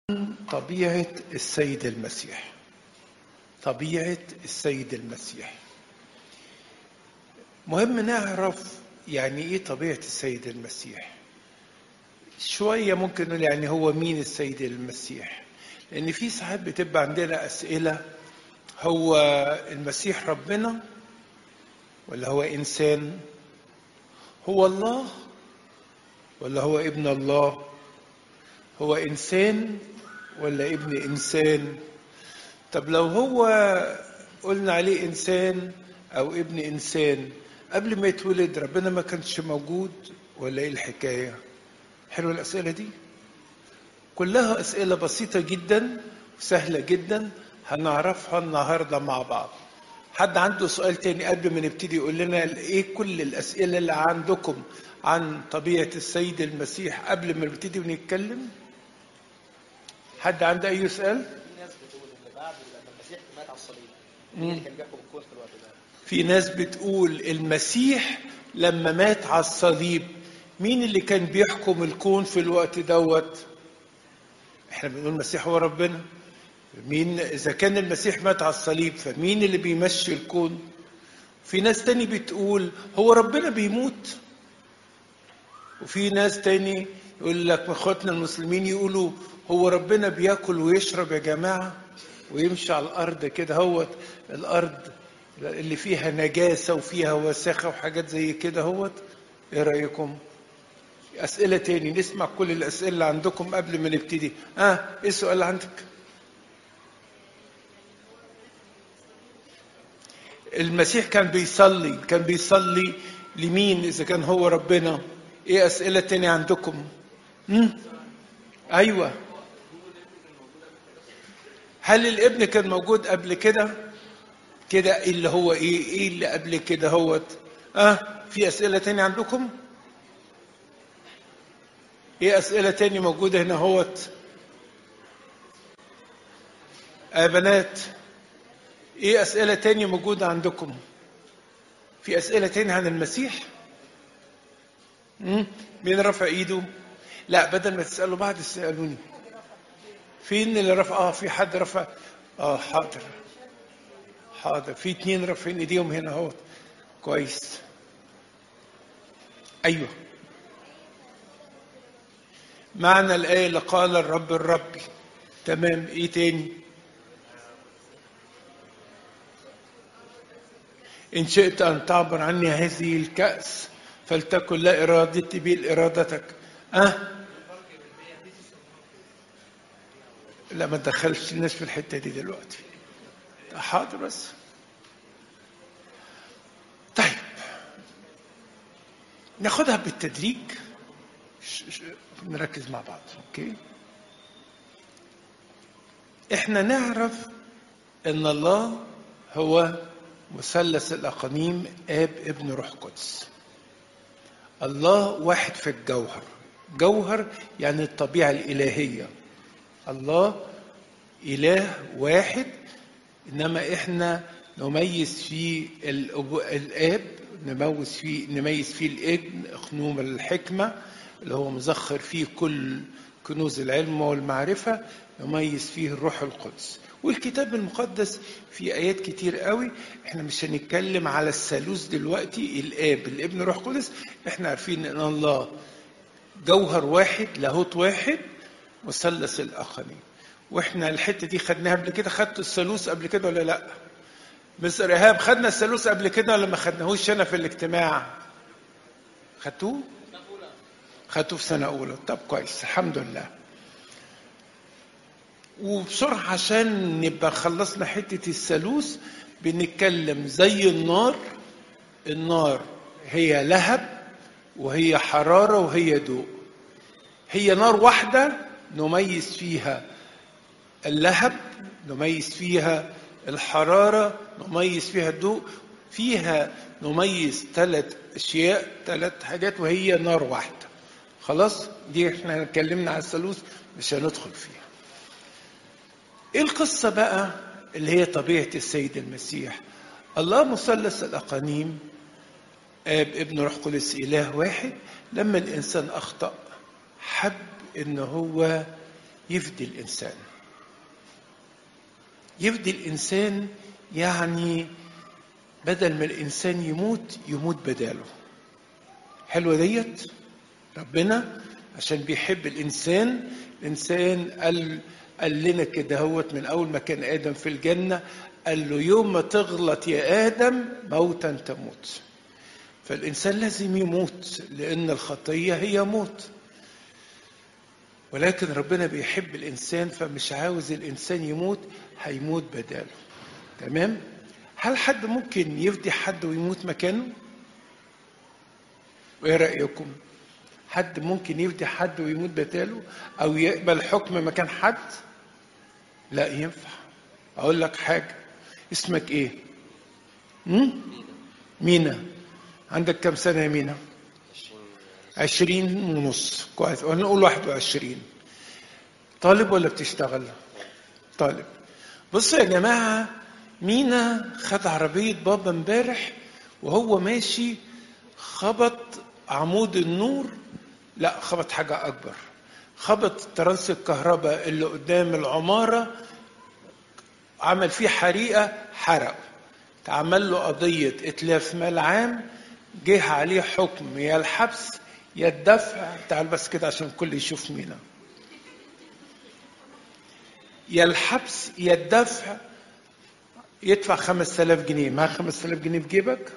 طبيعة السيد المسيح طبيعة السيد المسيح مهم نعرف يعني ايه طبيعة السيد المسيح شوية ممكن نقول يعني هو مين السيد المسيح لأن في ساعات بتبقى عندنا أسئلة هو المسيح ربنا ولا هو إنسان هو الله ولا هو ابن الله هو إنسان ولا ابن إنسان طب لو هو قلنا عليه إنسان أو ابن إنسان قبل ما يتولد ربنا ما كانش موجود ولا إيه الحكاية حلوة الأسئلة دي كلها أسئلة بسيطة جدا وسهلة جدا هنعرفها النهاردة مع بعض حد عنده سؤال تاني قبل ما نبتدي يقول لنا ايه كل الأسئلة اللي عندكم عن طبيعة السيد المسيح قبل ما نبتدي ونتكلم حد عنده أي سؤال؟ في ناس بتقول ان بعد لما المسيح مات على الصليب مين اللي كان بيحكم الكون في الوقت ده؟ في ناس بتقول المسيح لما مات على الصليب مين اللي كان بيحكم الكون في الوقت دوت احنا بنقول المسيح هو ربنا مين اذا كان المسيح مات على الصليب فمين اللي بيمشي الكون في ناس تاني بتقول هو ربنا بيموت وفي ناس تاني يقول لك اخواتنا المسلمين يقولوا هو ربنا بياكل ويشرب يا جماعه ويمشي على الارض كده هو الارض اللي فيها نجاسه وفيها وساخه وحاجات زي كده هوت ايه رايكم اسئله تاني نسمع كل الاسئله اللي عندكم قبل ما نبتدي اه ايه السؤال اللي عندك المسيح كان بيصلي كان بيصلي لمين اذا كان هو ربنا ايه اسئله تاني عندكم مم؟ ايوه هل الابن كان موجود قبل كده كده اللي هو ايه ايه اللي قبل كده هوت اه في اسئله تاني عندكم ايه اسئله تاني موجوده هنا هوت آه بنات ايه اسئله تاني موجوده عندكم في اسئله تاني عن المسيح مم؟ مين رفع ايده لا بدل ما تسالوا بعض تسالوني فين اللي رفع اه في حد رفع اه حاضر حاضر في اتنين رافعين ايديهم هنا اهو كويس ايوه معنى الآية اللي قال الرب الرب تمام ايه تاني إن شئت أن تعبر عني هذه الكأس فلتكن لا إرادتي بل إرادتك أه لا ما تدخلش الناس في الحتة دي دلوقتي حاضر بس طيب ناخدها بالتدريج ش- ش- نركز مع بعض اوكي احنا نعرف ان الله هو مثلث الاقانيم اب ابن روح قدس الله واحد في الجوهر جوهر يعني الطبيعه الالهيه الله اله واحد انما احنا نميز فيه الأب- الاب نميز فيه نميز فيه الابن اخنوم الحكمه اللي هو مزخر فيه كل كنوز العلم والمعرفه نميز فيه الروح القدس والكتاب المقدس في ايات كتير قوي احنا مش هنتكلم على الثالوث دلوقتي الاب الابن روح قدس احنا عارفين ان الله جوهر واحد لاهوت واحد مثلث الاقانيم واحنا الحته دي خدناها قبل كده خدت الثالوث قبل كده ولا لا مستر ايهاب خدنا الثالوث قبل كده ولا ما خدناهوش هنا في الاجتماع خدتوه خدتوه في سنه اولى طب كويس الحمد لله وبسرعه عشان نبقى خلصنا حته الثالوث بنتكلم زي النار النار هي لهب وهي حراره وهي ضوء هي نار واحده نميز فيها اللهب نميز فيها الحرارة نميز فيها الضوء فيها نميز ثلاث أشياء ثلاث حاجات وهي نار واحدة خلاص دي احنا اتكلمنا على الثالوث مش هندخل فيها ايه القصة بقى اللي هي طبيعة السيد المسيح الله مثلث الأقانيم آب ابن روح قدس إله واحد لما الإنسان أخطأ حب إن هو يفدي الإنسان يفدي الإنسان يعني بدل ما الإنسان يموت يموت بداله حلوة ديت ربنا عشان بيحب الإنسان الإنسان قال قال لنا كده هوت من أول ما كان آدم في الجنة قال له يوم ما تغلط يا آدم موتا تموت فالإنسان لازم يموت لأن الخطية هي موت ولكن ربنا بيحب الإنسان فمش عاوز الإنسان يموت هيموت بداله تمام هل حد ممكن يفدي حد ويموت مكانه وايه رأيكم حد ممكن يفدي حد ويموت بداله او يقبل حكم مكان حد لا ينفع اقول لك حاجة اسمك ايه هم؟ مينا عندك كم سنة يا مينا عشرين ونص كويس ولا نقول واحد وعشرين طالب ولا بتشتغل طالب بصوا يا جماعة مينا خد عربية بابا امبارح وهو ماشي خبط عمود النور لا خبط حاجة أكبر خبط ترانس الكهرباء اللي قدام العمارة عمل فيه حريقة حرق تعمل له قضية إتلاف مال عام جه عليه حكم يا الحبس يا الدفع تعال بس كده عشان الكل يشوف مينا يا الحبس يا الدفع يدفع 5000 جنيه معاه 5000 جنيه في جيبك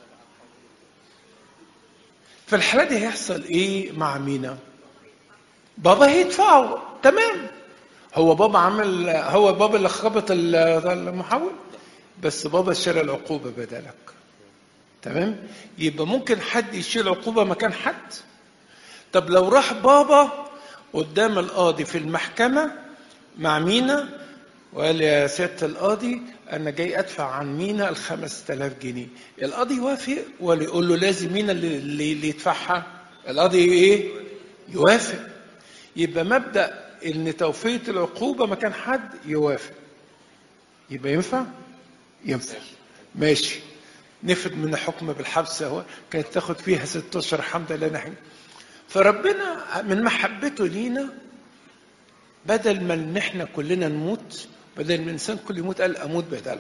في الحالة دي هيحصل ايه مع مينا بابا هيدفعه تمام هو بابا عمل هو بابا اللي خبط المحول بس بابا شال العقوبة بدلك تمام يبقى ممكن حد يشيل عقوبة مكان حد طب لو راح بابا قدام القاضي في المحكمة مع مينا وقال يا سيادة القاضي أنا جاي أدفع عن مينا الخمس تلاف جنيه القاضي يوافق ولا يقول له لازم مينا اللي, اللي يدفعها القاضي إيه يوافق يبقى مبدأ إن توفية العقوبة مكان حد يوافق يبقى ينفع ينفع ماشي نفد من حكم بالحبس اهو كانت تاخد فيها ست اشهر الحمد لله نحن فربنا من محبته لينا بدل ما ان احنا كلنا نموت بدل ما الانسان كل يموت قال اموت بداله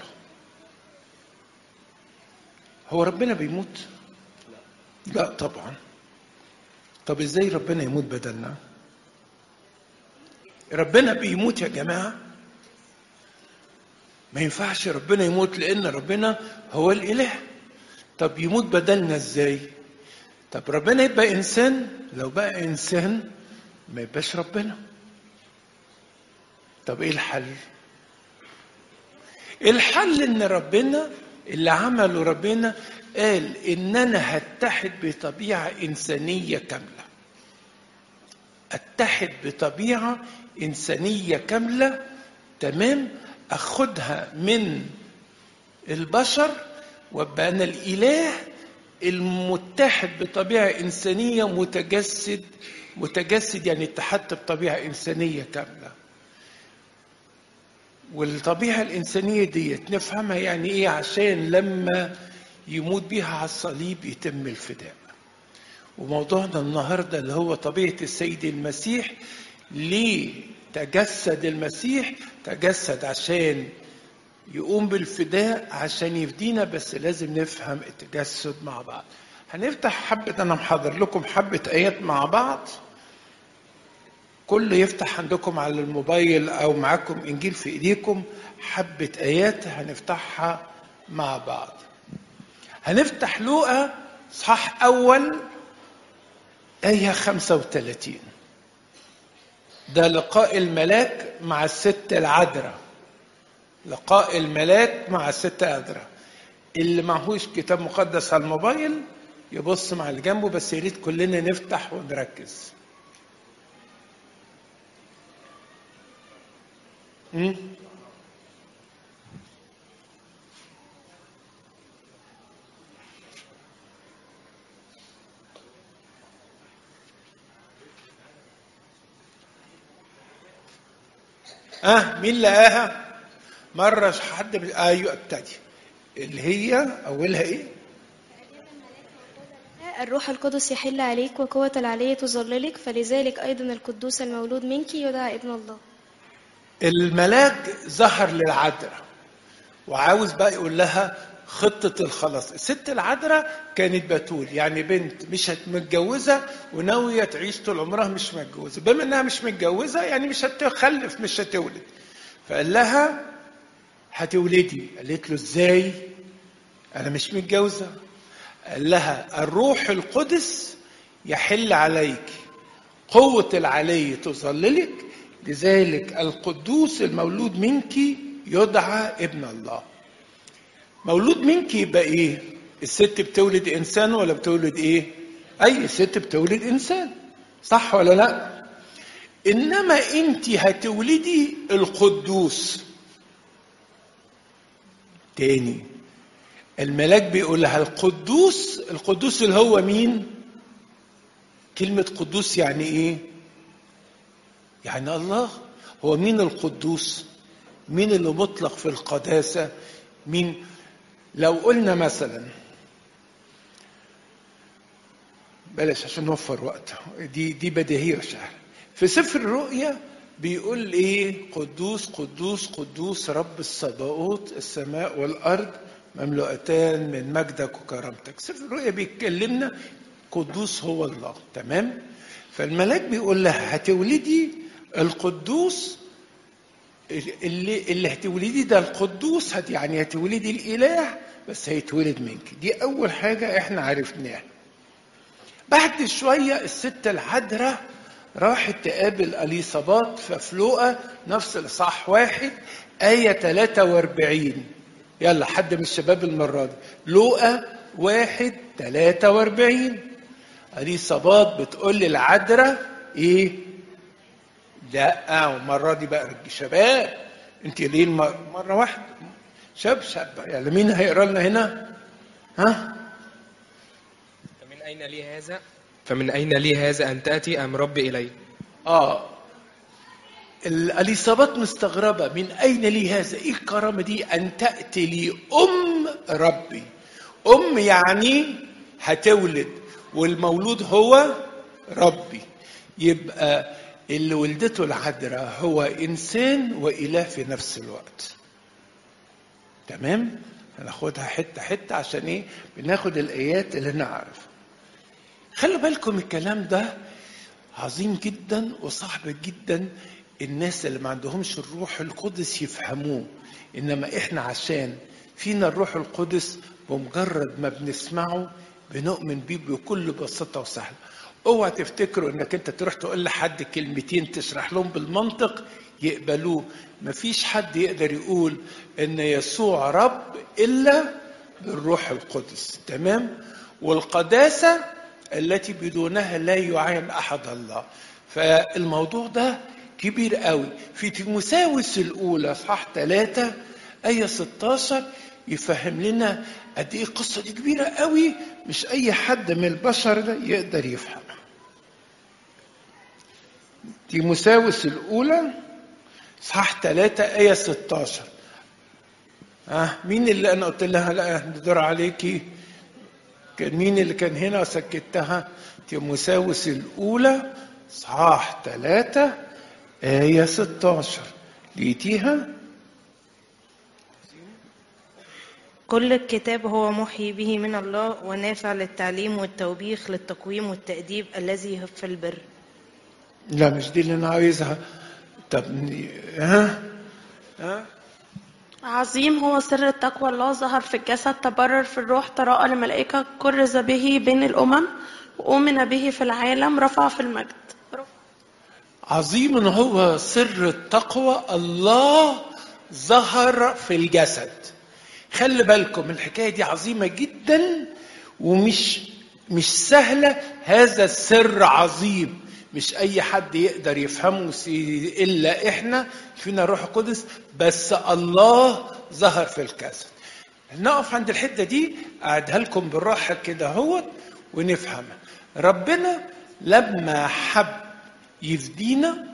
هو ربنا بيموت لا طبعا طب ازاي ربنا يموت بدلنا ربنا بيموت يا جماعه ما ينفعش ربنا يموت لان ربنا هو الاله طب يموت بدلنا ازاي طب ربنا يبقى انسان لو بقى انسان ما يبقاش ربنا طب ايه الحل الحل ان ربنا اللي عمله ربنا قال ان انا هتحد بطبيعه انسانيه كامله اتحد بطبيعه انسانيه كامله تمام اخدها من البشر وابقى انا الاله المتحد بطبيعه انسانيه متجسد متجسد يعني اتحدت بطبيعه انسانيه كامله والطبيعه الانسانيه ديت نفهمها يعني ايه عشان لما يموت بيها على الصليب يتم الفداء وموضوعنا النهارده اللي هو طبيعه السيد المسيح ليه تجسد المسيح تجسد عشان يقوم بالفداء عشان يفدينا بس لازم نفهم التجسد مع بعض هنفتح حبة أنا محضر لكم حبة آيات مع بعض كل يفتح عندكم على الموبايل أو معاكم إنجيل في إيديكم حبة آيات هنفتحها مع بعض هنفتح لوقا صح أول آية 35 ده لقاء الملاك مع الست العذراء لقاء الملاك مع الست العذراء اللي معهوش كتاب مقدس على الموبايل يبص مع اللي جنبه بس يا ريت كلنا نفتح ونركز مم؟ اه مين لقاها مرة حد بي... ايوه ابتدي اللي هي اولها ايه الروح القدس يحل عليك وقوة العلي تظللك فلذلك أيضا القدوس المولود منك يدعى ابن الله الملاك ظهر للعذراء وعاوز بقى يقول لها خطة الخلاص الست العذراء كانت بتول يعني بنت مش هت- متجوزة وناوية تعيش طول عمرها مش متجوزة بما انها مش متجوزة يعني مش هتخلف مش هتولد فقال لها هتولدي قالت له ازاي انا مش متجوزة قال لها الروح القدس يحل عليك قوة العلي تظللك لذلك القدوس المولود منك يدعى ابن الله مولود منك يبقى ايه الست بتولد انسان ولا بتولد ايه اي ست بتولد انسان صح ولا لا انما انت هتولدي القدوس تاني الملاك بيقول لها القدوس القدوس اللي هو مين كلمة قدوس يعني ايه يعني الله هو مين القدوس مين اللي مطلق في القداسة مين لو قلنا مثلا بلاش عشان نوفر وقت دي دي بديهية شهر في سفر الرؤيا بيقول ايه قدوس قدوس قدوس رب الصباؤوت السماء والارض مملوءتان من مجدك وكرامتك سفر الرؤيا بيتكلمنا قدوس هو الله تمام فالملاك بيقول لها هتولدي القدوس اللي اللي هتولدي ده القدوس هت يعني هتولدي الاله بس هيتولد منك دي اول حاجه احنا عرفناها بعد شويه الست العذراء راحت تقابل اليصابات في لوقا نفس الاصحاح واحد ايه 43 يلا حد من الشباب المره دي لوقا واحد 43 اليصابات بتقول للعذراء ايه لا والمره دي بقى شباب انت ليه الم- مره واحده شاب شاب يعني مين هيقرا لنا هنا ها فمن أين لي هذا فمن أين لي هذا أن تأتي أم رب إلي اه الاليصابات مستغربه من اين لي هذا ايه الكرامه دي ان تاتي لي ام ربي ام يعني هتولد والمولود هو ربي يبقى اللي ولدته العذراء هو انسان واله في نفس الوقت تمام هناخدها حته حته عشان ايه بناخد الايات اللي نعرف خلوا بالكم الكلام ده عظيم جدا وصعب جدا الناس اللي ما عندهمش الروح القدس يفهموه انما احنا عشان فينا الروح القدس بمجرد ما بنسمعه بنؤمن بيه بكل بساطه وسهله اوعى تفتكروا انك انت تروح تقول لحد كلمتين تشرح لهم بالمنطق يقبلوه مفيش حد يقدر يقول ان يسوع رب الا بالروح القدس تمام والقداسه التي بدونها لا يعين احد الله فالموضوع ده كبير قوي في تيموساوس الاولى اصحاح 3 ايه 16 يفهم لنا قد ايه القصه دي كبيره قوي مش اي حد من البشر ده يقدر يفهمها تيموساوس الاولى اصحاح 3 ايه 16 ها مين اللي انا قلت لها لا ندور عليكي كان مين اللي كان هنا وسكتها تيموساوس الأولى صحاح ثلاثة آية 16 لقيتيها؟ كل الكتاب هو محيي به من الله ونافع للتعليم والتوبيخ للتقويم والتأديب الذي في البر لا مش دي اللي أنا عايزها طب ها؟ ها؟ عظيم هو سر التقوى الله ظهر في الجسد تبرر في الروح تراءى لملائكة كرز به بين الأمم وأؤمن به في العالم رفع في المجد عظيم هو سر التقوى الله ظهر في الجسد خلي بالكم الحكايه دي عظيمه جدا ومش مش سهله هذا السر عظيم مش اي حد يقدر يفهمه سي- الا احنا فينا روح القدس بس الله ظهر في الجسد نقف عند الحته دي اعدها لكم بالراحه كده اهوت ونفهمها ربنا لما حب يفدينا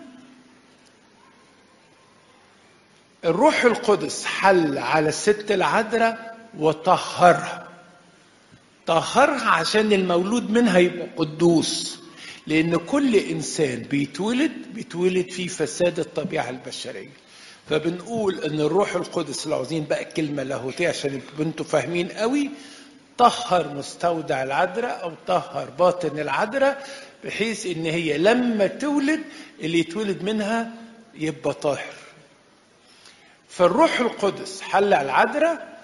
الروح القدس حل على الست العذراء وطهرها طهرها عشان المولود منها يبقى قدوس لان كل انسان بيتولد بيتولد فيه فساد الطبيعة البشرية فبنقول ان الروح القدس لو عاوزين بقى الكلمة لاهوتية عشان يبقوا انتوا فاهمين قوي طهر مستودع العذراء او طهر باطن العذراء بحيث ان هي لما تولد اللي يتولد منها يبقى طاهر فالروح القدس حل على العذراء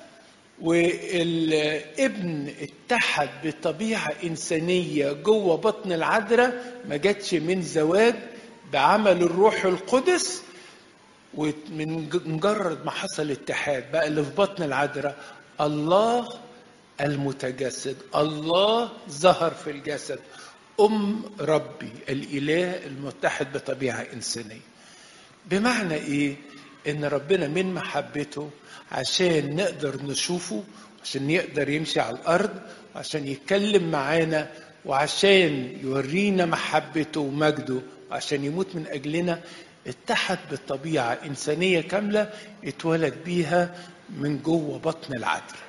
والابن اتحد بطبيعة إنسانية جوه بطن العذراء ما جاتش من زواج بعمل الروح القدس ومن مجرد ما حصل اتحاد بقى اللي في بطن العذراء الله المتجسد الله ظهر في الجسد أم ربي الإله المتحد بطبيعة إنسانية بمعنى إيه؟ إن ربنا من محبته عشان نقدر نشوفه عشان يقدر يمشي على الأرض وعشان يتكلم معانا وعشان يورينا محبته ومجده وعشان يموت من أجلنا اتحد بالطبيعة إنسانية كاملة اتولد بيها من جوه بطن العذراء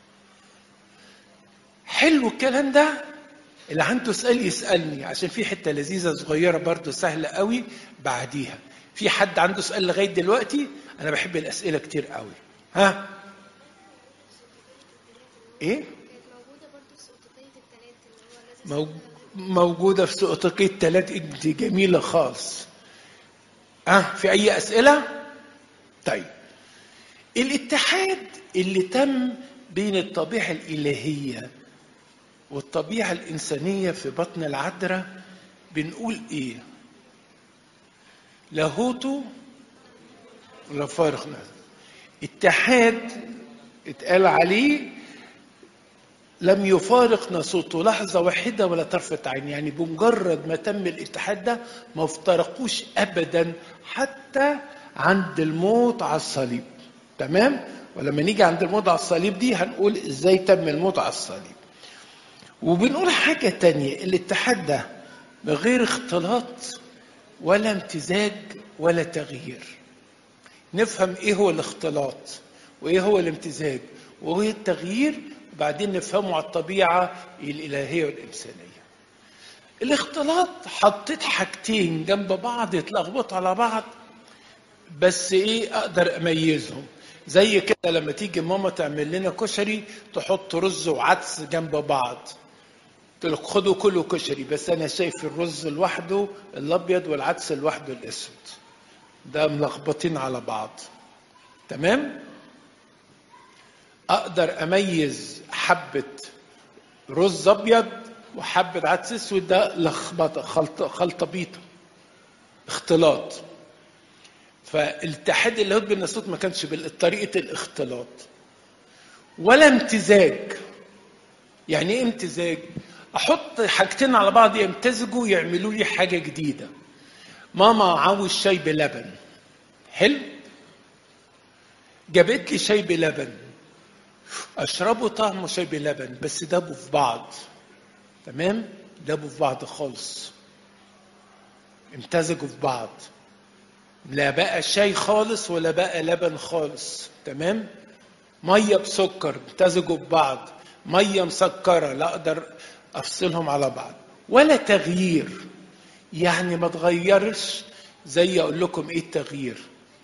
حلو الكلام ده اللي عنده سؤال يسألني عشان في حتة لذيذة صغيرة برضو سهلة قوي بعديها في حد عنده سؤال لغاية دلوقتي أنا بحب الأسئلة كتير قوي ها إيه مو- موجودة في سقطقية تلات دي جميلة خالص ها في أي أسئلة طيب الاتحاد اللي تم بين الطبيعة الإلهية والطبيعة الإنسانية في بطن العذراء بنقول إيه؟ لاهوته لا فارق نفسه اتحاد اتقال عليه لم يفارق ناسوته لحظة واحدة ولا طرفة عين يعني بمجرد ما تم الاتحاد ده ما افترقوش أبدا حتى عند الموت على الصليب تمام ولما نيجي عند الموت على الصليب دي هنقول ازاي تم الموت على الصليب وبنقول حاجة تانية الاتحاد ده بغير اختلاط ولا امتزاج ولا تغيير نفهم ايه هو الاختلاط وايه هو الامتزاج وايه التغيير وبعدين نفهمه على الطبيعة الإلهية والإنسانية الاختلاط حطيت حاجتين جنب بعض يتلخبطوا على بعض بس ايه اقدر اميزهم زي كده لما تيجي ماما تعمل لنا كشري تحط رز وعدس جنب بعض قلت لك خدوا كله كشري بس انا شايف الرز لوحده الابيض والعدس لوحده الاسود ده ملخبطين على بعض تمام اقدر اميز حبه رز ابيض وحبه عدس اسود ده لخبطه خلطه خلطه بيضه اختلاط فالاتحاد اللاهوت بالناسوت ما كانش بطريقه الاختلاط ولا امتزاج يعني ايه امتزاج احط حاجتين على بعض يمتزجوا يعملوا لي حاجه جديده ماما عاوز شاي بلبن حلو جابت لي شاي بلبن اشربه طعمه شاي بلبن بس دابوا في بعض تمام دابوا في بعض خالص امتزجوا في بعض لا بقى شاي خالص ولا بقى لبن خالص تمام ميه بسكر امتزجوا ببعض ميه مسكره لا اقدر افصلهم على بعض ولا تغيير يعني ما تغيرش زي اقول لكم ايه التغيير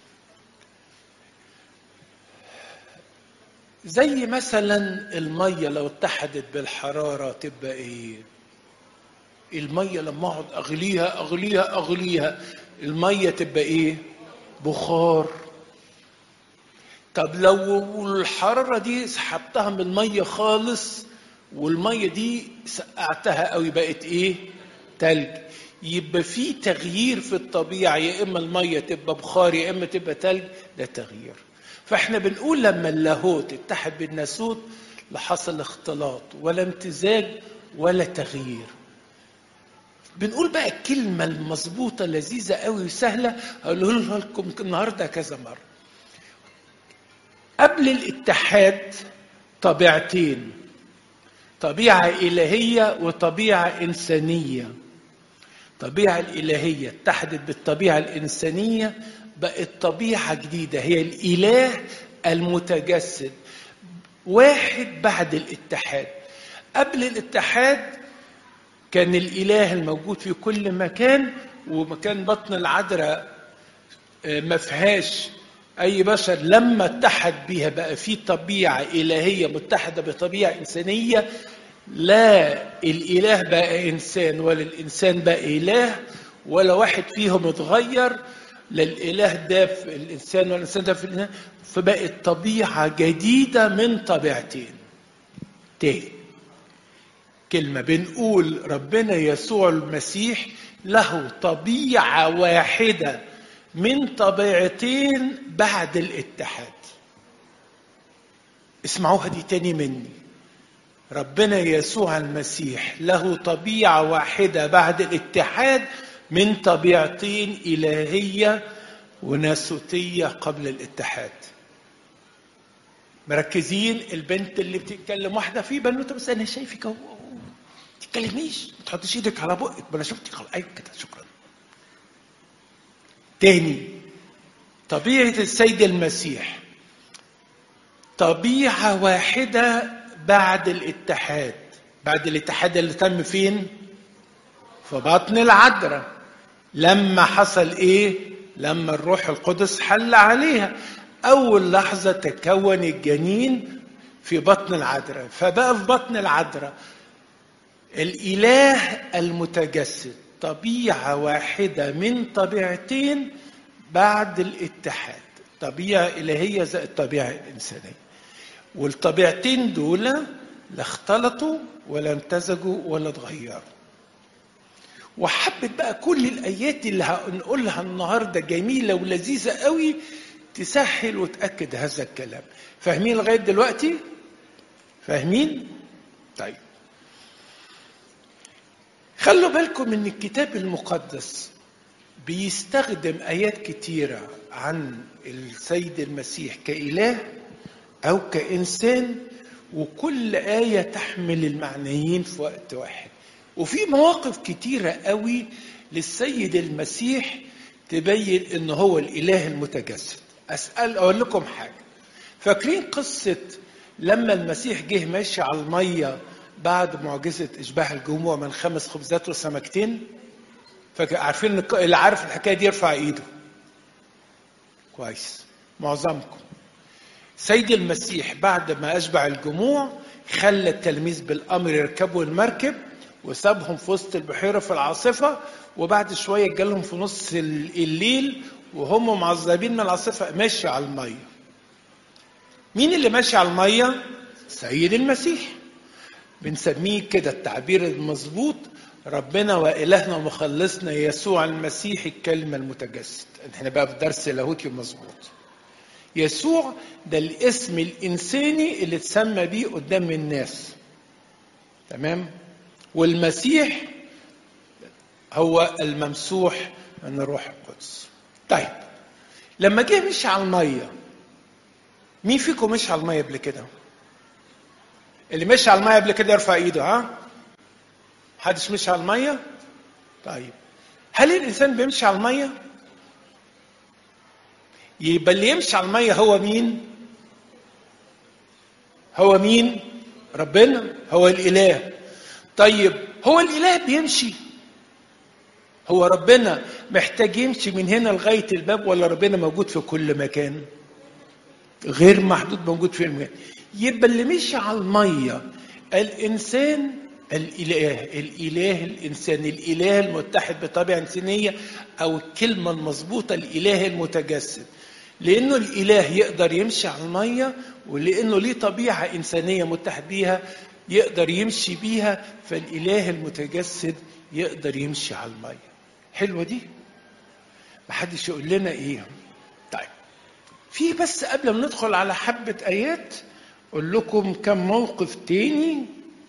زي مثلا الميه لو اتحدت بالحراره تبقى ايه الميه لما اقعد اغليها اغليها اغليها الميه تبقى ايه بخار طب لو الحراره دي سحبتها من الميه خالص والميه دي سقعتها قوي بقت ايه تلج يبقى في تغيير في الطبيعه يا اما الميه تبقى بخار يا اما تبقى تلج ده تغيير فاحنا بنقول لما اللاهوت اتحد بالناسوت لا حصل اختلاط ولا امتزاج ولا تغيير بنقول بقى الكلمة المظبوطة لذيذة قوي وسهلة هقولها لكم النهاردة كذا مرة قبل الاتحاد طبيعتين طبيعة إلهية وطبيعة إنسانية الطبيعة الإلهية اتحدت بالطبيعة الإنسانية بقت طبيعة جديدة هي الإله المتجسد واحد بعد الاتحاد قبل الاتحاد كان الإله الموجود في كل مكان ومكان بطن العذراء آه، ما فيهاش اي بشر لما اتحد بيها بقى في طبيعه الهيه متحده بطبيعه انسانيه لا الاله بقى انسان ولا الانسان بقى اله ولا واحد فيهم اتغير لا الاله ده في الانسان ولا الانسان ده في الاله فبقت طبيعه جديده من طبيعتين تاني كلمة بنقول ربنا يسوع المسيح له طبيعة واحدة من طبيعتين بعد الاتحاد اسمعوها دي تاني مني ربنا يسوع المسيح له طبيعة واحدة بعد الاتحاد من طبيعتين إلهية وناسوتية قبل الاتحاد مركزين البنت اللي بتتكلم واحدة في بنوتة بس أنا شايفك أهو أهو. تتكلميش ما تحطيش ايدك على بقك ما انا شفتك خلاص ايوه كده شكرا تاني طبيعة السيد المسيح طبيعة واحدة بعد الاتحاد بعد الاتحاد اللي تم فين في بطن العذراء لما حصل ايه لما الروح القدس حل عليها اول لحظة تكون الجنين في بطن العذراء فبقى في بطن العذراء الاله المتجسد طبيعه واحده من طبيعتين بعد الاتحاد طبيعه الهيه زي الطبيعه الانسانيه والطبيعتين دول لا اختلطوا ولا امتزجوا ولا اتغيروا وحبت بقى كل الايات اللي هنقولها النهارده جميله ولذيذه قوي تسهل وتاكد هذا الكلام فاهمين لغايه دلوقتي فاهمين طيب خلوا بالكم ان الكتاب المقدس بيستخدم ايات كتيره عن السيد المسيح كاله او كانسان وكل ايه تحمل المعنيين في وقت واحد وفي مواقف كتيره قوي للسيد المسيح تبين ان هو الاله المتجسد اسال اقول لكم حاجه فاكرين قصه لما المسيح جه ماشي على الميه بعد معجزة إشباح الجموع من خمس خبزات وسمكتين فعارفين إن اللي عارف الحكاية دي يرفع إيده كويس معظمكم سيد المسيح بعد ما أشبع الجموع خلى التلميذ بالأمر يركبوا المركب وسابهم في وسط البحيرة في العاصفة وبعد شوية جالهم في نص الليل وهم معذبين من العاصفة ماشي على المية مين اللي ماشي على المية؟ سيد المسيح بنسميه كده التعبير المظبوط ربنا وإلهنا ومخلصنا يسوع المسيح الكلمة المتجسد احنا بقى في درس لاهوتي مظبوط يسوع ده الاسم الإنساني اللي اتسمى بيه قدام الناس تمام والمسيح هو الممسوح من الروح القدس طيب لما جه مشي على الميه مين فيكم مشي على الميه قبل كده اللي مشي على الميه قبل كده يرفع ايده ها محدش مشي على الميه طيب هل الانسان بيمشي على الميه يبقى اللي يمشي على الميه هو مين هو مين ربنا هو الاله طيب هو الاله بيمشي هو ربنا محتاج يمشي من هنا لغايه الباب ولا ربنا موجود في كل مكان غير محدود موجود في المكان يبقى اللي مشي على الميه الانسان الاله الاله الانسان الاله المتحد بطبيعه انسانيه او الكلمه المظبوطه الاله المتجسد لانه الاله يقدر يمشي على الميه ولانه ليه طبيعه انسانيه متحد بيها يقدر يمشي بيها فالاله المتجسد يقدر يمشي على الميه حلوه دي محدش يقول لنا ايه طيب في بس قبل ما ندخل على حبه ايات اقول لكم كم موقف تاني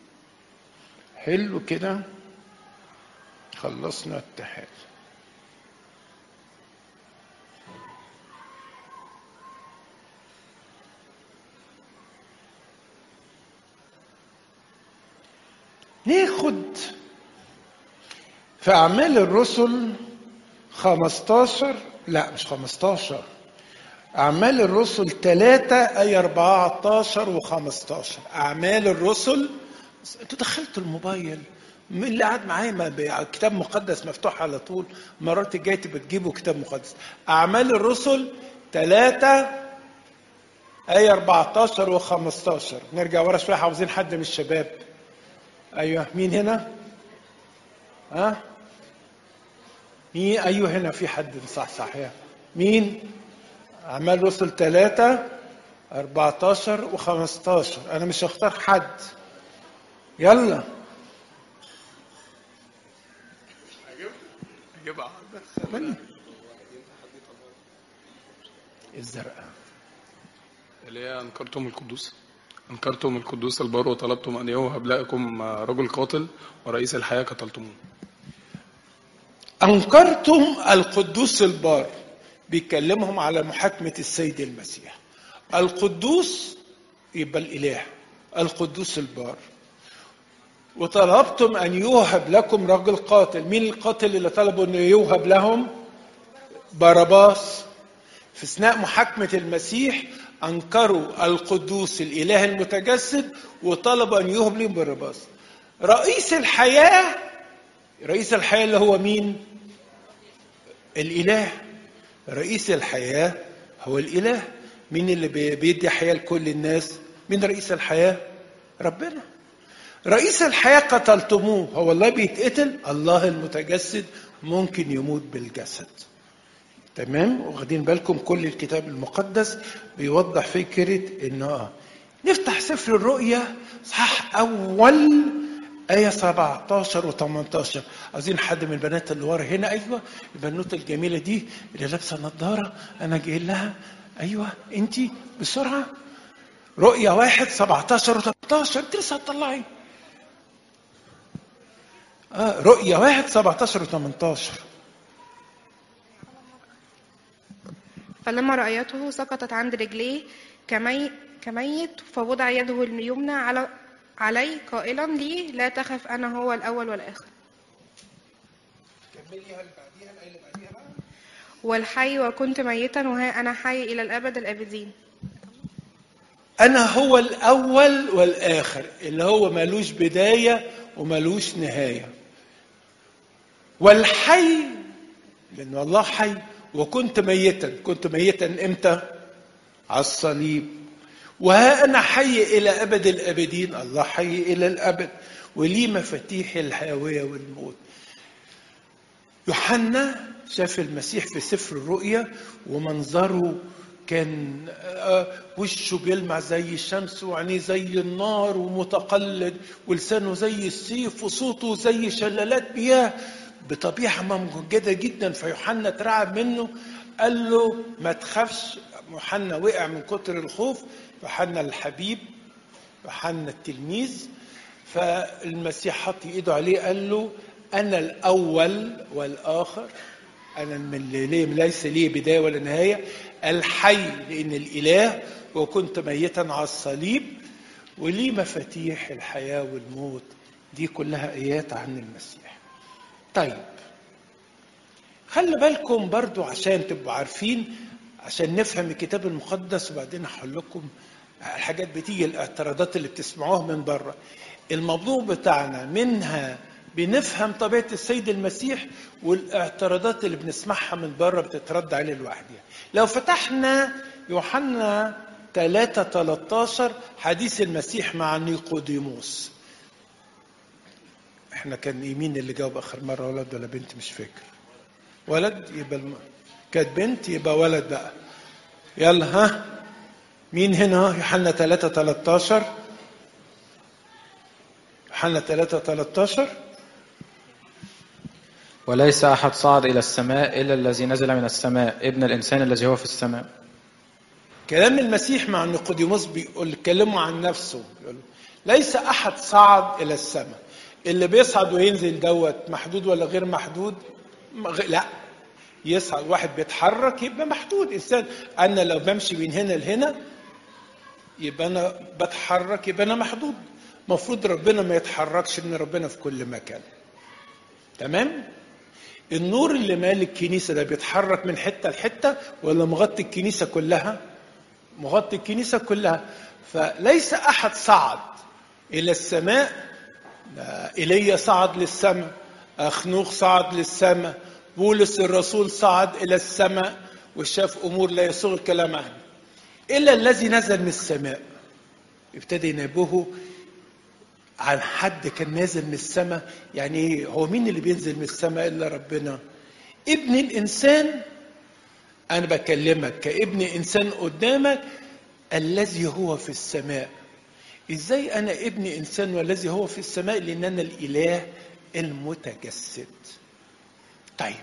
حلو كده خلصنا اتحاد ناخد في أعمال الرسل 15 لا مش 15 أعمال الرسل 3 أي 14 و15 أعمال الرسل انتوا دخلتوا الموبايل مين اللي قاعد معايا ما ب- كتاب مقدس مفتوح على طول مرات الجاية تبقى تجيبوا كتاب مقدس أعمال الرسل ثلاثة آية 14 و15 نرجع ورا شوية عاوزين حد من الشباب أيوه مين هنا؟ ها؟ مين أيوه هنا في حد صح صح يا مين؟ أعمال رسل ثلاثة 14 و15 أنا مش هختار حد يلا اجيبها مني الزرقاء اللي هي أنكرتم القدوس أنكرتم القدوس البار وطلبتم أن يوهب لكم رجل قاتل ورئيس الحياة قتلتموه أنكرتم القدوس البار بيكلمهم على محاكمة السيد المسيح القدوس يبقى الإله القدوس البار وطلبتم أن يوهب لكم رجل قاتل مين القاتل اللي طلبوا أن يوهب لهم باراباس في أثناء محاكمة المسيح أنكروا القدوس الإله المتجسد وطلبوا أن يوهب لهم باراباس رئيس الحياة رئيس الحياة اللي هو مين؟ الإله رئيس الحياة هو الإله مين اللي بي- بيدي حياة لكل الناس؟ مين رئيس الحياة؟ ربنا رئيس الحياة قتلتموه هو الله بيتقتل الله المتجسد ممكن يموت بالجسد تمام واخدين بالكم كل الكتاب المقدس بيوضح فكرة انه آه. نفتح سفر الرؤيا صح اول آية 17 و 18 عايزين حد من البنات اللي ورا هنا أيوة البنوتة الجميلة دي اللي لابسة نظارة أنا جاي لها أيوة أنت بسرعة رؤيا واحد 17 و 18 أنت لسه هتطلعي آه رؤيا واحد 17 و 18 فلما رأيته سقطت عند رجليه كمي كميت فوضع يده اليمنى على علي قائلا لي لا تخف أنا هو الأول والآخر والحي وكنت ميتا وها أنا حي إلى الأبد الآبدين أنا هو الأول والآخر اللي هو ملوش بداية وملوش نهاية والحي لأن الله حي وكنت ميتا كنت ميتا إمتى على الصليب وها أنا حي إلى أبد الأبدين الله حي إلى الأبد ولي مفاتيح الحيوية والموت يوحنا شاف المسيح في سفر الرؤيا ومنظره كان آه، وشه بيلمع زي الشمس وعينيه زي النار ومتقلد ولسانه زي السيف وصوته زي شلالات مياه بطبيعة ممجدة جدا فيوحنا اترعب منه قال له ما تخافش يوحنا وقع من كتر الخوف يوحنا الحبيب يوحنا التلميذ فالمسيح حط ايده عليه قال له انا الاول والاخر انا من اللي ليه ليس لي بدايه ولا نهايه الحي لان الاله وكنت ميتا على الصليب ولي مفاتيح الحياه والموت دي كلها ايات عن المسيح طيب خلي بالكم برضو عشان تبقوا عارفين عشان نفهم الكتاب المقدس وبعدين هقول لكم الحاجات بتيجي الاعتراضات اللي بتسمعوها من بره الموضوع بتاعنا منها بنفهم طبيعة السيد المسيح والاعتراضات اللي بنسمعها من بره بتترد عليه لوحدها لو فتحنا يوحنا 3 13 حديث المسيح مع نيقوديموس احنا كان يمين اللي جاوب اخر مره ولد ولا بنت مش فاكر ولد يبقى الم... كانت بنت يبقى ولد بقى يلا ها مين هنا يوحنا 3 13 يوحنا 3 13 وليس أحد صعد إلى السماء إلا الذي نزل من السماء ابن الإنسان الذي هو في السماء كلام المسيح مع نيقوديموس بيقول كلمه عن نفسه بيقول ليس احد صعد الى السماء اللي بيصعد وينزل دوت محدود ولا غير محدود م- غ- لا يصعد واحد بيتحرك يبقى محدود انسان انا لو بمشي من هنا لهنا يبقى انا بتحرك يبقى انا محدود المفروض ربنا ما يتحركش ان ربنا في كل مكان تمام النور اللي مال الكنيسه ده بيتحرك من حته لحته ولا مغطي الكنيسه كلها مغطي الكنيسة كلها فليس أحد صعد إلى السماء ده ايليا صعد للسماء اخنوخ صعد للسماء بولس الرسول صعد الى السماء وشاف امور لا يسوغ الكلام عنها الا الذي نزل من السماء ابتدى ينبهه عن حد كان نازل من السماء يعني ايه هو مين اللي بينزل من السماء الا ربنا ابن الانسان انا بكلمك كابن انسان قدامك الذي هو في السماء ازاي انا ابن انسان والذي هو في السماء لان انا الاله المتجسد طيب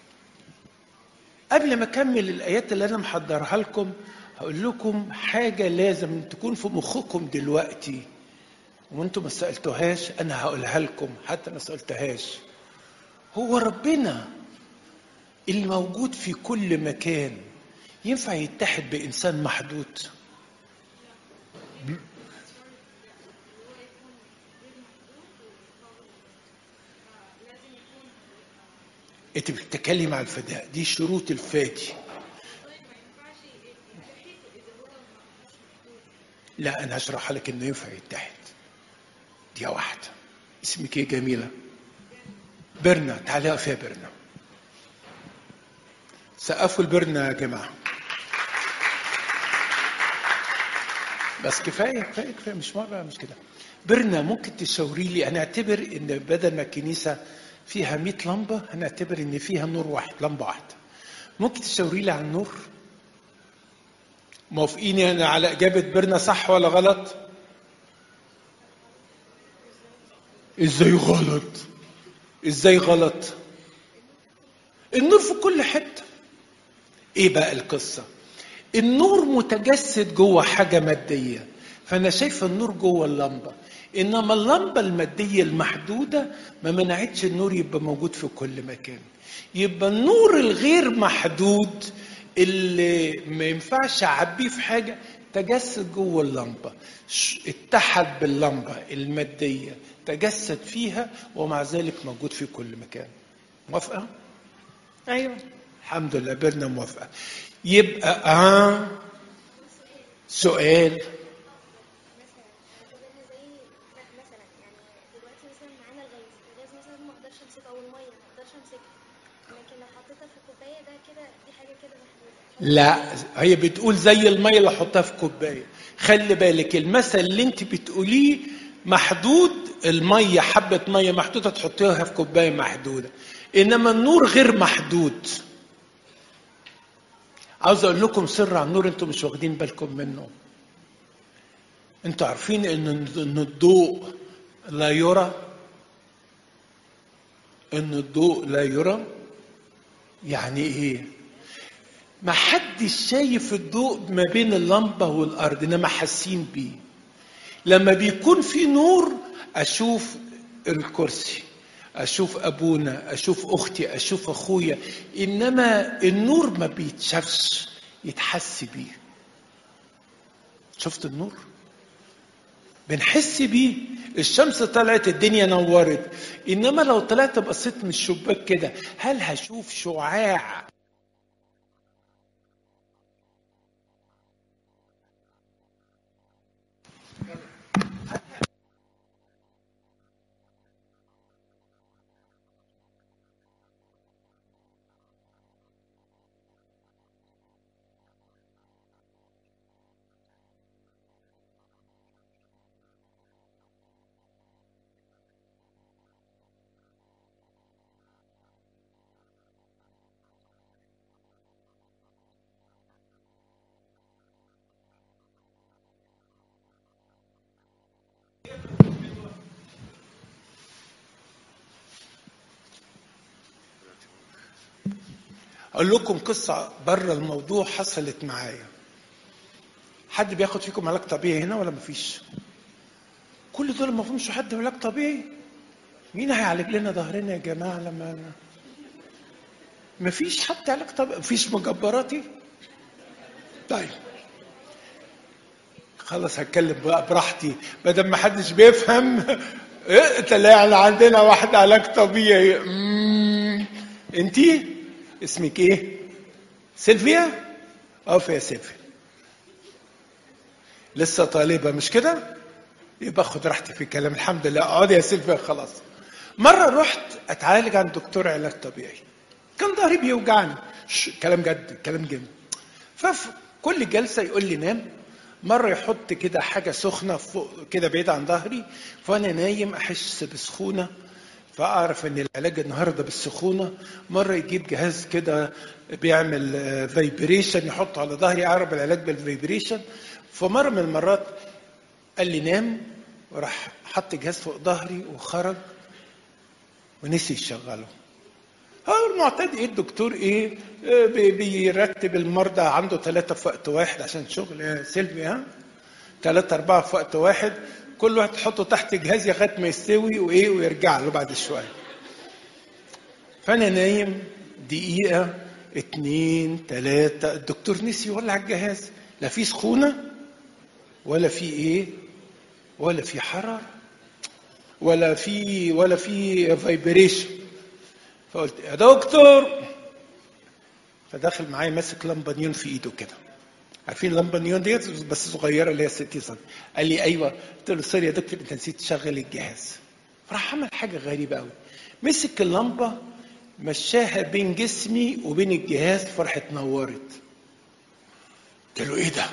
قبل ما اكمل الايات اللي انا محضرها لكم هقول لكم حاجه لازم تكون في مخكم دلوقتي وانتم ما سالتوهاش انا هقولها لكم حتى ما سالتهاش هو ربنا اللي موجود في كل مكان ينفع يتحد بانسان محدود انت بتتكلم على الفداء دي شروط الفادي لا انا هشرحها لك انه ينفع يتحد دي واحده اسمك ايه جميله برنا تعالي اقف يا برنا سقفوا البرنا يا جماعه بس كفايه كفايه كفايه مش مره مش كده برنا ممكن تشاوري لي هنعتبر ان بدل ما الكنيسه فيها 100 لمبه هنعتبر ان فيها نور واحد لمبه واحده ممكن تشاوري لي على النور موافقين يعني على اجابه برنا صح ولا غلط ازاي غلط ازاي غلط النور في كل حته ايه بقى القصه النور متجسد جوه حاجه ماديه فانا شايفه النور جوه اللمبه انما اللمبه الماديه المحدوده ما منعتش النور يبقى موجود في كل مكان يبقى النور الغير محدود اللي ما ينفعش اعبيه في حاجه تجسد جوه اللمبه ش- اتحد باللمبه الماديه تجسد فيها ومع ذلك موجود في كل مكان موافقه ايوه الحمد لله برنا موافقه يبقى اه سؤال مثلا يعني دلوقتي مثلا معانا الغاز الغاز مثلا ما اقدرش امسكه او الميه ما اقدرش امسكها لكن لو حطيتها في الكوبايه ده كده دي حاجه كده محدوده لا هي بتقول زي الميه اللي احطها في كوبايه خلي بالك المثل اللي انت بتقوليه محدود الميه حبه ميه محدوده تحطيها في كوبايه محدوده انما النور غير محدود عاوز اقول لكم سر عن النور انتم مش واخدين بالكم منه انتوا عارفين ان ان الضوء لا يرى ان الضوء لا يرى يعني ايه ما حدش شايف الضوء ما بين اللمبة والأرض إنما حاسين بيه لما بيكون في نور أشوف الكرسي أشوف أبونا أشوف أختي أشوف أخويا إنما النور ما بيتشافش يتحس بيه شفت النور بنحس بيه الشمس طلعت الدنيا نورت انما لو طلعت بصيت من الشباك كده هل هشوف شعاع اقول لكم قصه بره الموضوع حصلت معايا حد بياخد فيكم علاج طبيعي هنا ولا مفيش كل دول ما فيهمش حد علاج طبيعي مين هيعالج لنا ظهرنا يا جماعه لما مفيش حد علاج طبيعي مفيش مجبراتي طيب خلاص هتكلم بقى براحتي ما دام ما حدش بيفهم إيه، طلعنا عندنا واحد علاج طبيعي مم. انتي اسمك ايه سيلفيا اقف يا سيلفيا لسه طالبه مش كده يبقى خد راحتي في الكلام الحمد لله اقعدي يا سيلفيا خلاص مره رحت اتعالج عند دكتور علاج طبيعي كان ظهري بيوجعني ش- كلام جد كلام جد ففي كل جلسه يقول لي نام مره يحط كده حاجه سخنه فوق كده بعيد عن ظهري فانا نايم احس بسخونه فاعرف ان العلاج النهارده بالسخونه مره يجيب جهاز كده بيعمل فايبريشن يحطه على ظهري اعرف العلاج بالفايبريشن فمره من المرات قال لي نام وراح حط جهاز فوق ظهري وخرج ونسي يشغله هو المعتاد ايه الدكتور ايه آه، بي- بيرتب المرضى عنده ثلاثة في وقت واحد عشان شغل يا سيلفي ها ثلاثة أربعة في وقت واحد كل واحد تحطه تحت جهاز لغاية ما يستوي وإيه ويرجع له بعد شوية فأنا نايم دقيقة اتنين تلاتة الدكتور نسي يولع الجهاز لا في سخونة ولا في إيه ولا في حرارة ولا في ولا في فايبريشن فقلت يا دكتور فدخل معايا ماسك لمبه نيون في ايده كده عارفين اللمبه نيون ديت بس صغيره اللي هي 60 سم قال لي ايوه قلت له سوري يا دكتور انت نسيت تشغل الجهاز فراح عمل حاجه غريبه قوي مسك اللمبه مشاها بين جسمي وبين الجهاز فراحت نورت قلت له ايه ده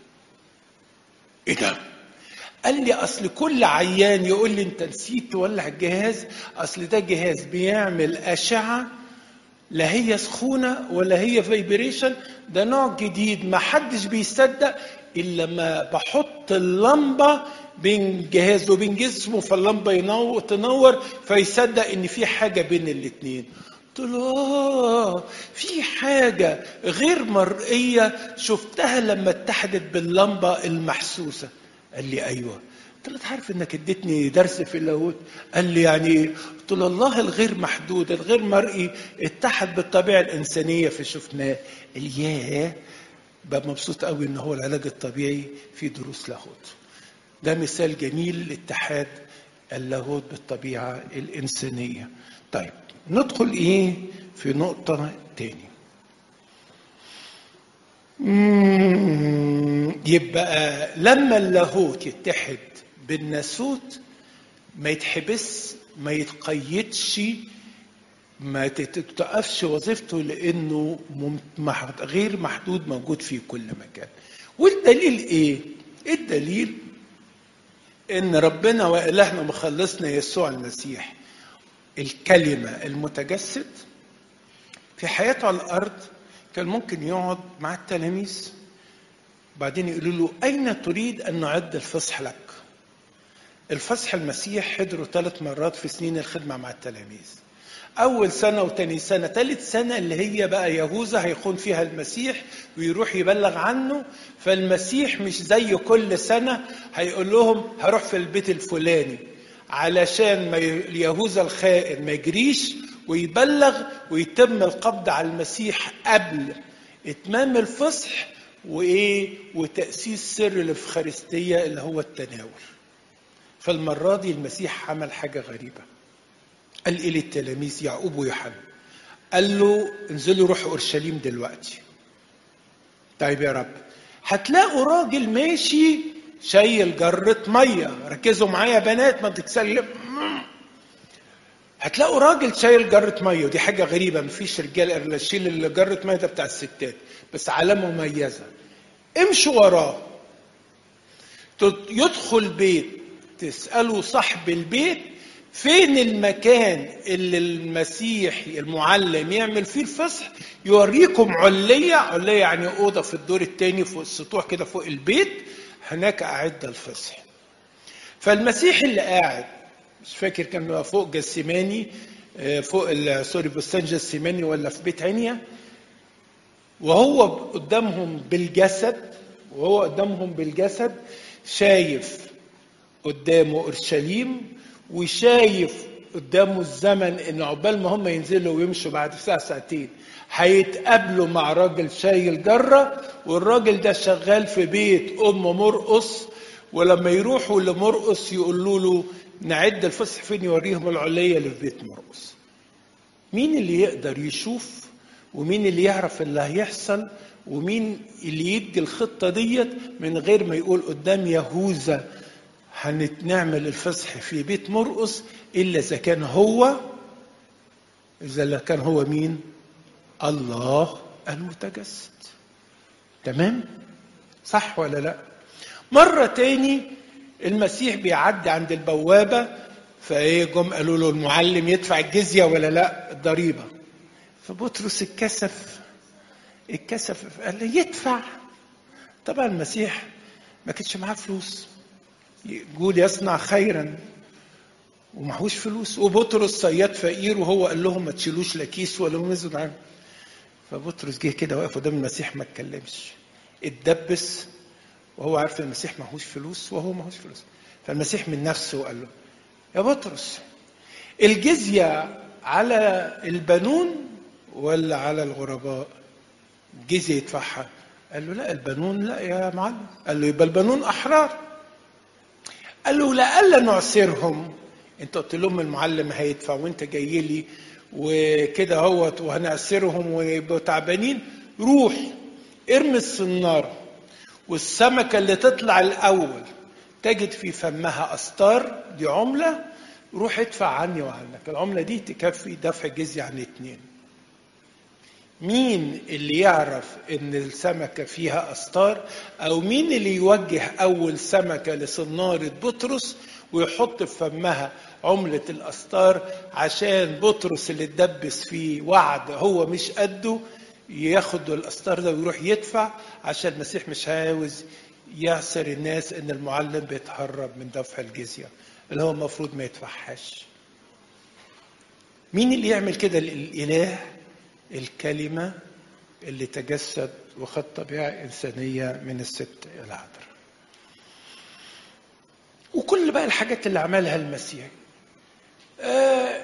ايه ده قال لي اصل كل عيان يقول لي انت نسيت تولع الجهاز اصل ده جهاز بيعمل اشعه لا هي سخونه ولا هي فايبريشن ده نوع جديد ما حدش بيصدق الا لما بحط اللمبه بين جهاز وبين جسمه فاللمبه ينور تنور فيصدق ان في حاجه بين الاثنين قلت له آه في حاجة غير مرئية شفتها لما اتحدت باللمبة المحسوسة قال لي أيوة قلت له "أنت عارف انك اديتني درس في اللاهوت قال لي يعني إيه؟ قلت له الله الغير محدود الغير مرئي اتحد بالطبيعه الانسانيه فشفناه قال لي ياه بقى مبسوط قوي ان هو العلاج الطبيعي في دروس لاهوت ده مثال جميل لاتحاد اللاهوت بالطبيعه الانسانيه طيب ندخل ايه في نقطه تاني مم، يبقى لما اللاهوت يتحد بالناسوت ما يتحبس ما يتقيدش ما تتوقفش وظيفته لانه مم- مح- غير محدود موجود في كل مكان والدليل ايه الدليل ان ربنا والهنا مخلصنا يسوع المسيح الكلمه المتجسد في حياته على الارض كان ممكن يقعد مع التلاميذ بعدين يقولوا له اين تريد ان نعد الفصح لك الفصح المسيح حضره ثلاث مرات في سنين الخدمه مع التلاميذ اول سنه وتاني سنه ثالث سنه اللي هي بقى يهوذا هيخون فيها المسيح ويروح يبلغ عنه فالمسيح مش زي كل سنه هيقول لهم هروح في البيت الفلاني علشان ما ي- يهوذا الخائن ما يجريش ويبلغ ويتم القبض على المسيح قبل اتمام الفصح وايه وتاسيس سر الافخارستيه اللي هو التناول فالمره دي المسيح عمل حاجه غريبه قال ايه للتلاميذ يعقوب ويوحنا قال له انزلوا روحوا اورشليم دلوقتي طيب يا رب هتلاقوا راجل ماشي شايل جرة مية ركزوا معايا يا بنات ما تتسلم هتلاقوا راجل شايل جرة مية ودي حاجة غريبة مفيش رجال إلا شيل جرة مية ده بتاع الستات بس علامة مميزة امشوا وراه تد- يدخل بيت تسألوا صاحب البيت فين المكان اللي المسيح المعلم يعمل فيه الفصح يوريكم علية علية يعني أوضة في الدور الثاني فوق السطوح كده فوق البيت هناك أعد الفصح فالمسيح اللي قاعد مش فاكر كان فوق جسيماني آه، فوق ال- سوري بستان جسيماني ولا في بيت عنيا وهو قدامهم بالجسد وهو قدامهم بالجسد شايف قدامه اورشليم وشايف قدامه الزمن ان عقبال ما هم ينزلوا ويمشوا بعد ساعه ساعتين هيتقابلوا مع راجل شايل جره والراجل ده شغال في بيت ام مرقص ولما يروحوا لمرقص يقولوا له نعد الفصح فين يوريهم العليه اللي في بيت مرقص مين اللي يقدر يشوف ومين اللي يعرف اللي هيحصل ومين اللي يدي الخطة ديت من غير ما يقول قدام يهوذا هنعمل الفصح في بيت مرقص الا اذا كان هو اذا كان هو مين الله المتجسد تمام صح ولا لا مرة تاني المسيح بيعدي عند البوابة فايه جم قالوا له المعلم يدفع الجزية ولا لا الضريبة فبطرس اتكسف اتكسف قال له يدفع طبعا المسيح ما كانش معاه فلوس يقول يصنع خيرا ومعهوش فلوس وبطرس صياد فقير وهو قال لهم ما تشيلوش لا كيس ولا مزن عنه فبطرس جه كده واقف قدام المسيح ما اتكلمش اتدبس وهو عارف ان المسيح معهوش فلوس وهو معهوش فلوس فالمسيح من نفسه قال له يا بطرس الجزية على البنون ولا على الغرباء الجزية يدفعها قال له لا البنون لا يا معلم قال له يبقى البنون أحرار قال له لألا نعسرهم انت قلت لهم المعلم هيدفع وانت جاي لي وكده اهوت وهنعسرهم ويبقوا تعبانين روح ارمي الصنارة والسمكة اللي تطلع الأول تجد في فمها أستار دي عملة روح ادفع عني وعنك العملة دي تكفي دفع جزية عن اتنين مين اللي يعرف ان السمكة فيها أستار أو مين اللي يوجه أول سمكة لصنارة بطرس ويحط في فمها عملة الأستار عشان بطرس اللي اتدبس فيه وعد هو مش قده ياخد الأستار ده ويروح يدفع عشان المسيح مش عاوز يعسر الناس ان المعلم بيتهرب من دفع الجزية اللي هو المفروض ما يدفعهاش مين اللي يعمل كده الإله الكلمة اللي تجسد وخد طبيعة إنسانية من الست العذراء وكل بقى الحاجات اللي عملها المسيح آه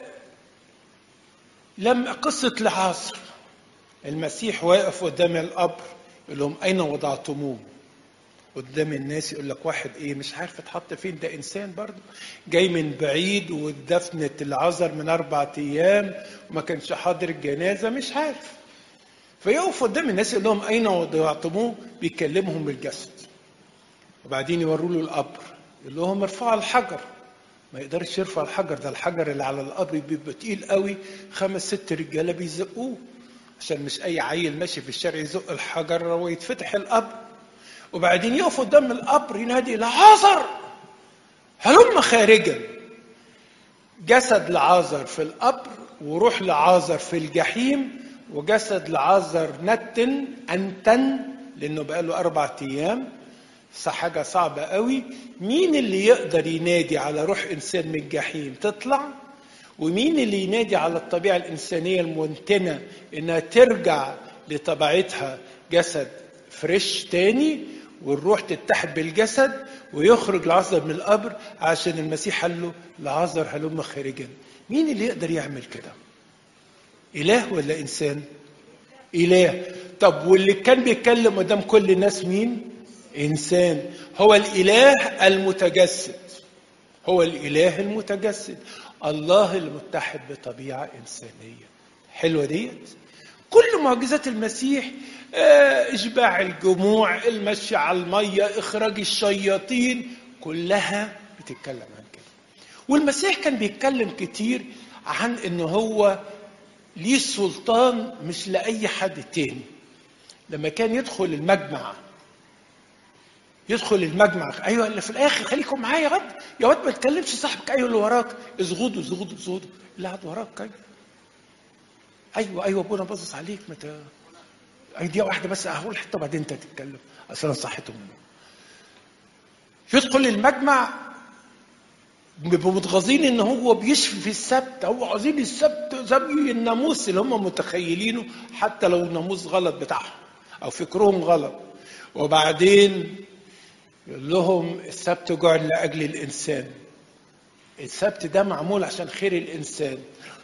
لما قصة لعازر المسيح واقف قدام القبر يقول لهم أين وضعتموه قدام الناس يقول لك واحد ايه مش عارف اتحط فين ده انسان برضه جاي من بعيد ودفنت العذر من اربع ايام وما كانش حاضر الجنازه مش عارف فيقف قدام الناس يقول لهم اين وضعتموه بيكلمهم بالجسد وبعدين يوروا له القبر يقول لهم ارفعوا الحجر ما يقدرش يرفع الحجر ده الحجر اللي على القبر بيبقى تقيل قوي خمس ست رجاله بيزقوه عشان مش اي عيل ماشي في الشارع يزق الحجر ويتفتح القبر وبعدين يقف قدام القبر ينادي لعازر هلم خارجا جسد لعازر في القبر وروح لعازر في الجحيم وجسد لعازر نتن انتن لانه بقاله اربع ايام حاجه صعبه قوي مين اللي يقدر ينادي على روح انسان من الجحيم تطلع ومين اللي ينادي على الطبيعه الانسانيه المنتنه انها ترجع لطبيعتها جسد فريش تاني والروح تتحد بالجسد ويخرج العذر من القبر عشان المسيح قال له لعذر هلم خارجا مين اللي يقدر يعمل كده اله ولا انسان اله طب واللي كان بيتكلم قدام كل الناس مين انسان هو الاله المتجسد هو الاله المتجسد الله المتحد بطبيعه انسانيه حلوه ديت كل معجزات المسيح اشباع الجموع المشي على الميه اخراج الشياطين كلها بتتكلم عن كده والمسيح كان بيتكلم كتير عن ان هو ليه سلطان مش لاي حد تاني لما كان يدخل المجمع يدخل المجمع ايوه اللي في الاخر خليكم معايا يا واد يا واد ما تكلمش صاحبك ايوه اللي وراك اصغدوا اصغدوا اصغدوا اللي قاعد وراك ايوه ايوه ايوه ابونا باصص عليك متى اي دقيقه واحده بس هقول حته وبعدين انت تتكلم اصل انا صحته منه يدخل المجمع بيبقوا متغاظين ان هو بيشفي في السبت هو عايزين السبت زي الناموس اللي هم متخيلينه حتى لو الناموس غلط بتاعهم او فكرهم غلط وبعدين يقول لهم السبت جعل لاجل الانسان السبت ده معمول عشان خير الانسان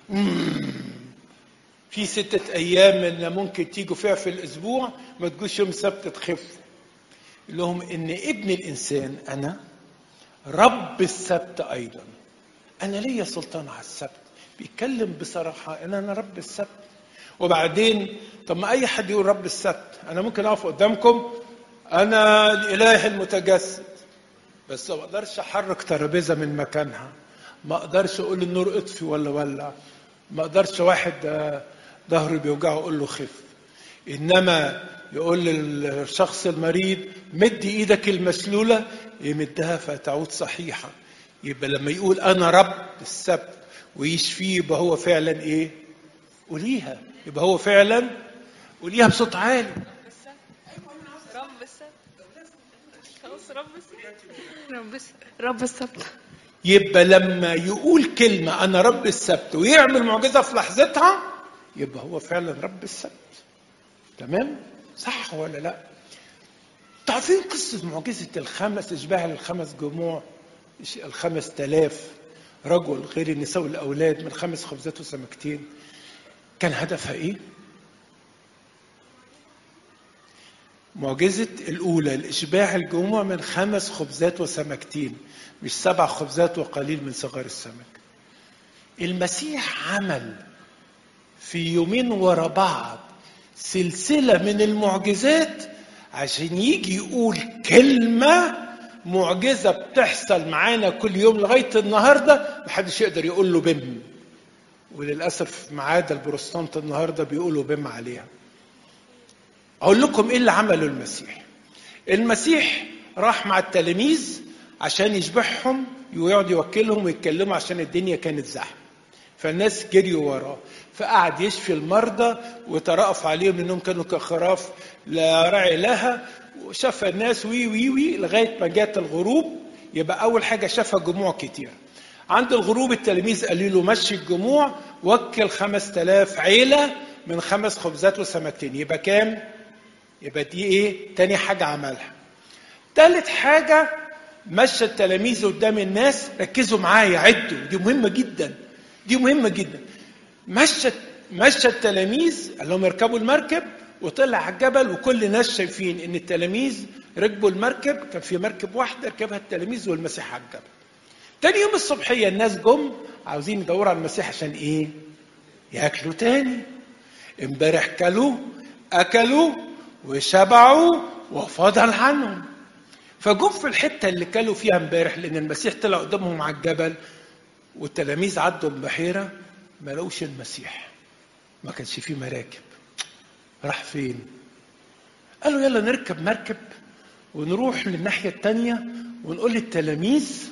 في ستة أيام اللي ممكن تيجوا فيها في الأسبوع ما تجوش يوم السبت تخف لهم إن ابن الإنسان أنا رب السبت أيضا أنا ليا سلطان على السبت بيتكلم بصراحة إن أنا رب السبت وبعدين طب ما أي حد يقول رب السبت أنا ممكن أقف قدامكم أنا الإله المتجسد بس ما اقدرش احرك ترابيزه من مكانها ما اقدرش اقول النور اطفي ولا ولع ما اقدرش واحد آه، ظهره بيوجعه اقول له خف انما يقول للشخص المريض مد ايدك المسلوله يمدها فتعود صحيحه يبقى لما يقول انا رب السبت ويشفيه يبقى هو فعلا ايه قوليها يبقى هو فعلا قوليها بصوت عالي رب السبت خلاص رب السبت رب السبت رب السبت يبقى لما يقول كلمة أنا رب السبت ويعمل معجزة في لحظتها يبقى هو فعلا رب السبت تمام؟ صح ولا لا؟ تعرفين قصة معجزة الخمس إشباع للخمس جموع الخمس تلاف رجل غير النساء والأولاد من خمس خبزات وسمكتين كان هدفها إيه؟ معجزة الأولى الإشباع الجموع من خمس خبزات وسمكتين مش سبع خبزات وقليل من صغار السمك المسيح عمل في يومين ورا بعض سلسلة من المعجزات عشان يجي يقول كلمة معجزة بتحصل معانا كل يوم لغاية النهاردة محدش يقدر يقول له بم وللأسف ما عدا البروتستانت النهاردة بيقولوا بم عليها أقول لكم إيه اللي عمله المسيح المسيح راح مع التلاميذ عشان يشبعهم ويقعد يوكلهم ويتكلموا عشان الدنيا كانت زحمه فالناس جريوا وراه فقعد يشفي المرضى وترأف عليهم انهم كانوا كخراف لا راعي لها وشفى الناس وي وي وي لغايه ما جات الغروب يبقى اول حاجه شفى جموع كتير عند الغروب التلاميذ قالوا له مشي الجموع وكل خمس تلاف عيلة من خمس خبزات وسمكتين يبقى كام؟ يبقى دي ايه؟ تاني حاجة عملها تالت حاجة مشى التلاميذ قدام الناس ركزوا معايا عدوا دي مهمة جدا دي مهمة جدا مشى مشى التلاميذ قال لهم اركبوا المركب وطلع على الجبل وكل الناس شايفين ان التلاميذ ركبوا المركب كان في مركب واحده ركبها التلاميذ والمسيح على الجبل. تاني يوم الصبحيه الناس جم عاوزين يدوروا على المسيح عشان ايه؟ ياكلوا تاني. امبارح كلوا اكلوا وشبعوا وفضل عنهم. فجم في الحته اللي كلوا فيها امبارح لان المسيح طلع قدامهم على الجبل والتلاميذ عدوا البحيره ما لقوش المسيح. ما كانش فيه مراكب. راح فين؟ قالوا يلا نركب مركب ونروح للناحية التانية ونقول للتلاميذ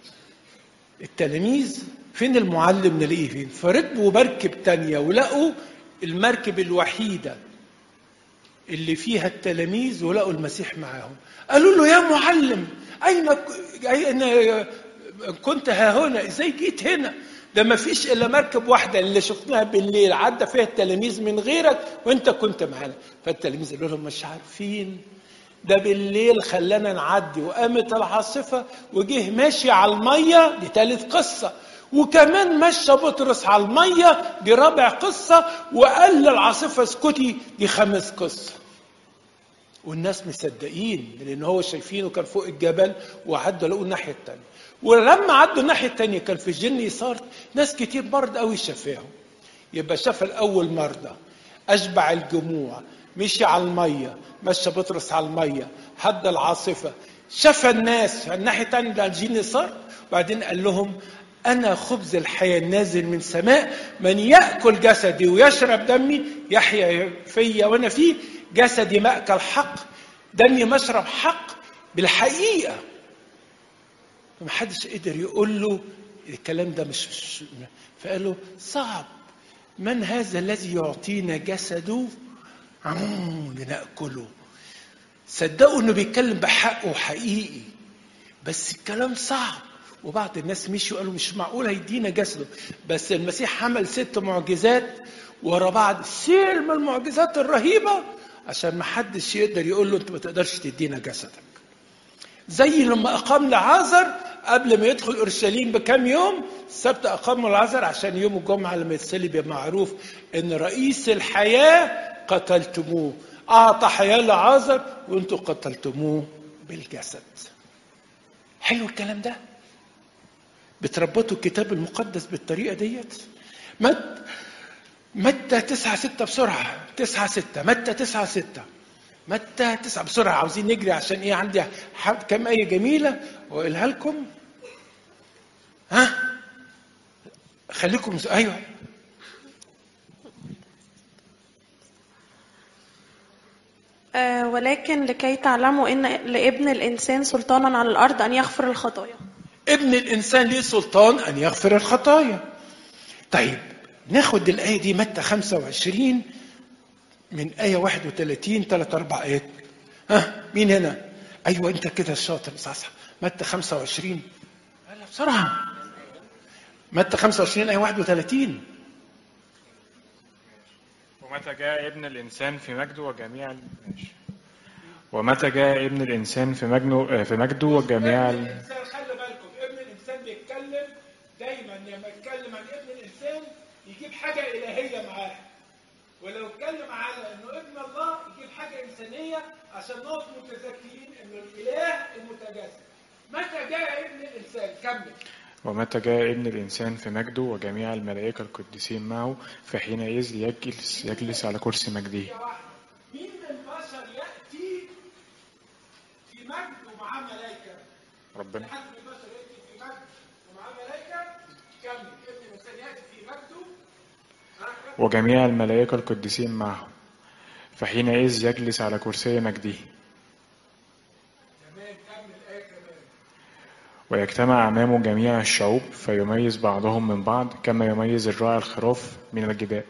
التلاميذ فين المعلم نلاقيه فين؟ فركبوا مركب تانية ولقوا المركب الوحيدة اللي فيها التلاميذ ولقوا المسيح معاهم قالوا له يا معلم أين أين كنت ها هنا ازاي جيت هنا ده ما فيش الا مركب واحده اللي شفناها بالليل عدى فيها التلاميذ من غيرك وانت كنت معانا فالتلاميذ قالوا لهم مش عارفين ده بالليل خلانا نعدي وقامت العاصفه وجه ماشي على الميه دي تالت قصه وكمان مشى بطرس على الميه دي رابع قصه وقال للعاصفه اسكتي دي خامس قصه والناس مصدقين لان هو شايفينه كان فوق الجبل وعدوا لقوا الناحيه الثانيه ولما عدوا الناحيه الثانيه كان في الجن يسار ناس كتير مرضى قوي شفاهم يبقى شاف الاول مرضى اشبع الجموع مشي على الميه مشى بطرس على الميه هدى العاصفه شفى الناس على الناحيه الثانيه ده الجن يسار وبعدين قال لهم أنا خبز الحياة النازل من سماء من يأكل جسدي ويشرب دمي يحيا فيا وأنا فيه جسدي مأكل حق دمي مشرب حق بالحقيقة محدش قدر يقول له الكلام ده مش, مش فقال له صعب من هذا الذي يعطينا جسده عمون لنأكله صدقوا انه بيتكلم بحقه حقيقي بس الكلام صعب وبعض الناس مشوا قالوا مش معقول هيدينا جسده بس المسيح عمل ست معجزات ورا بعض سير من المعجزات الرهيبه عشان ما حدش يقدر يقول له انت ما تقدرش تدينا جسدك زي لما اقام لعازر قبل ما يدخل اورشليم بكام يوم السبت اقام لعازر عشان يوم الجمعه لما يتصلب يبقى معروف ان رئيس الحياه قتلتموه اعطى حياه لعازر وانتم قتلتموه بالجسد حلو الكلام ده بتربطوا الكتاب المقدس بالطريقه ديت مت متى تسعة ستة بسرعة تسعة ستة متى تسعة ستة متى تسعة بسرعة عاوزين نجري عشان ايه عندي حب كم آية جميلة واقولها لكم ها خليكم ايوه آه، ولكن لكي تعلموا ان لابن الانسان سلطانا على الارض ان يغفر الخطايا ابن الانسان ليه سلطان ان يغفر الخطايا طيب ناخد الايه دي متى 25 من ايه 31 ثلاث اربع ايات ها مين هنا ايوه انت كده الشاطر صح متى 25 يلا بسرعه متى 25 ايه 31 ومتى جاء ابن الإنسان في مجده وجميع ال- ماشي. ومتى جاء ابن الإنسان في مجده في مجده وجميع ال- الانسان خلي بالكم ابن الانسان بيتكلم دايما لما يتكلم عن ابن الانسان يجيب حاجه الهيه معاه ولو اتكلم على انه ابن الله يجيب حاجه انسانيه عشان نقف متذكرين انه الاله المتجسد متى جاء ابن الانسان كمل ومتى جاء ابن الإنسان في مجده وجميع الملائكة القديسين معه فحينئذ يجلس يجلس على كرسي مجده مين من البشر ياتي في مجد ومعاه ملائكه ربنا حد من البشر ياتي في مجد ومعاه ملائكه كمل ابن الانسان ياتي في مجده ها؟ وجميع الملائكة القديسين معه فحينئذ يجلس على كرسي مجده تمام كمل الايه كمان ويجتمع أمامه جميع الشعوب فيميز بعضهم من بعض كما يميز الراعي الخراف من الجداء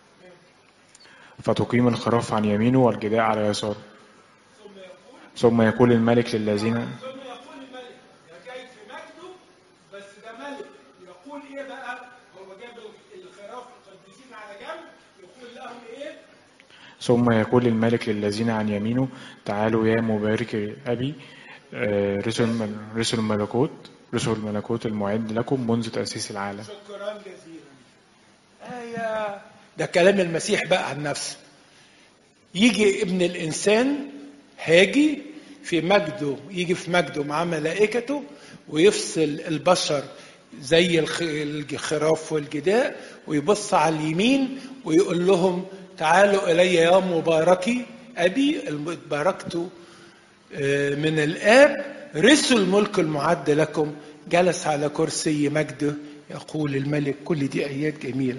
فتقيم الخراف عن يمينه والجداء على يساره ثم يقول الملك للذين ثم يقول الملك ده جاي في مجده بس ده ملك يقول ايه بقى هو جاب الخراف القديسين على جنب يقول لهم ايه ثم يقول الملك للذين عن يمينه تعالوا يا مبارك أبي آه، رسل رسل الملكوت رسل الملكوت المعد لكم منذ تأسيس العالم شكرا جزيلا آية ده كلام المسيح بقى عن نفسه يجي ابن الإنسان هاجي في مجده يجي في مجده مع ملائكته ويفصل البشر زي الخ- الخراف والجداء ويبص على اليمين ويقول لهم تعالوا إلي يا مباركي أبي الم- باركته آه، من الآب رثوا الملك المعد لكم جلس على كرسي مجده يقول الملك كل دي آيات جميلة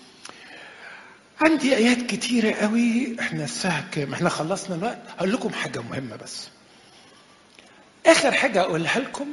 عندي آيات كتيرة قوي احنا الساعة كام احنا خلصنا الوقت هقول لكم حاجة مهمة بس آخر حاجة أقولها لكم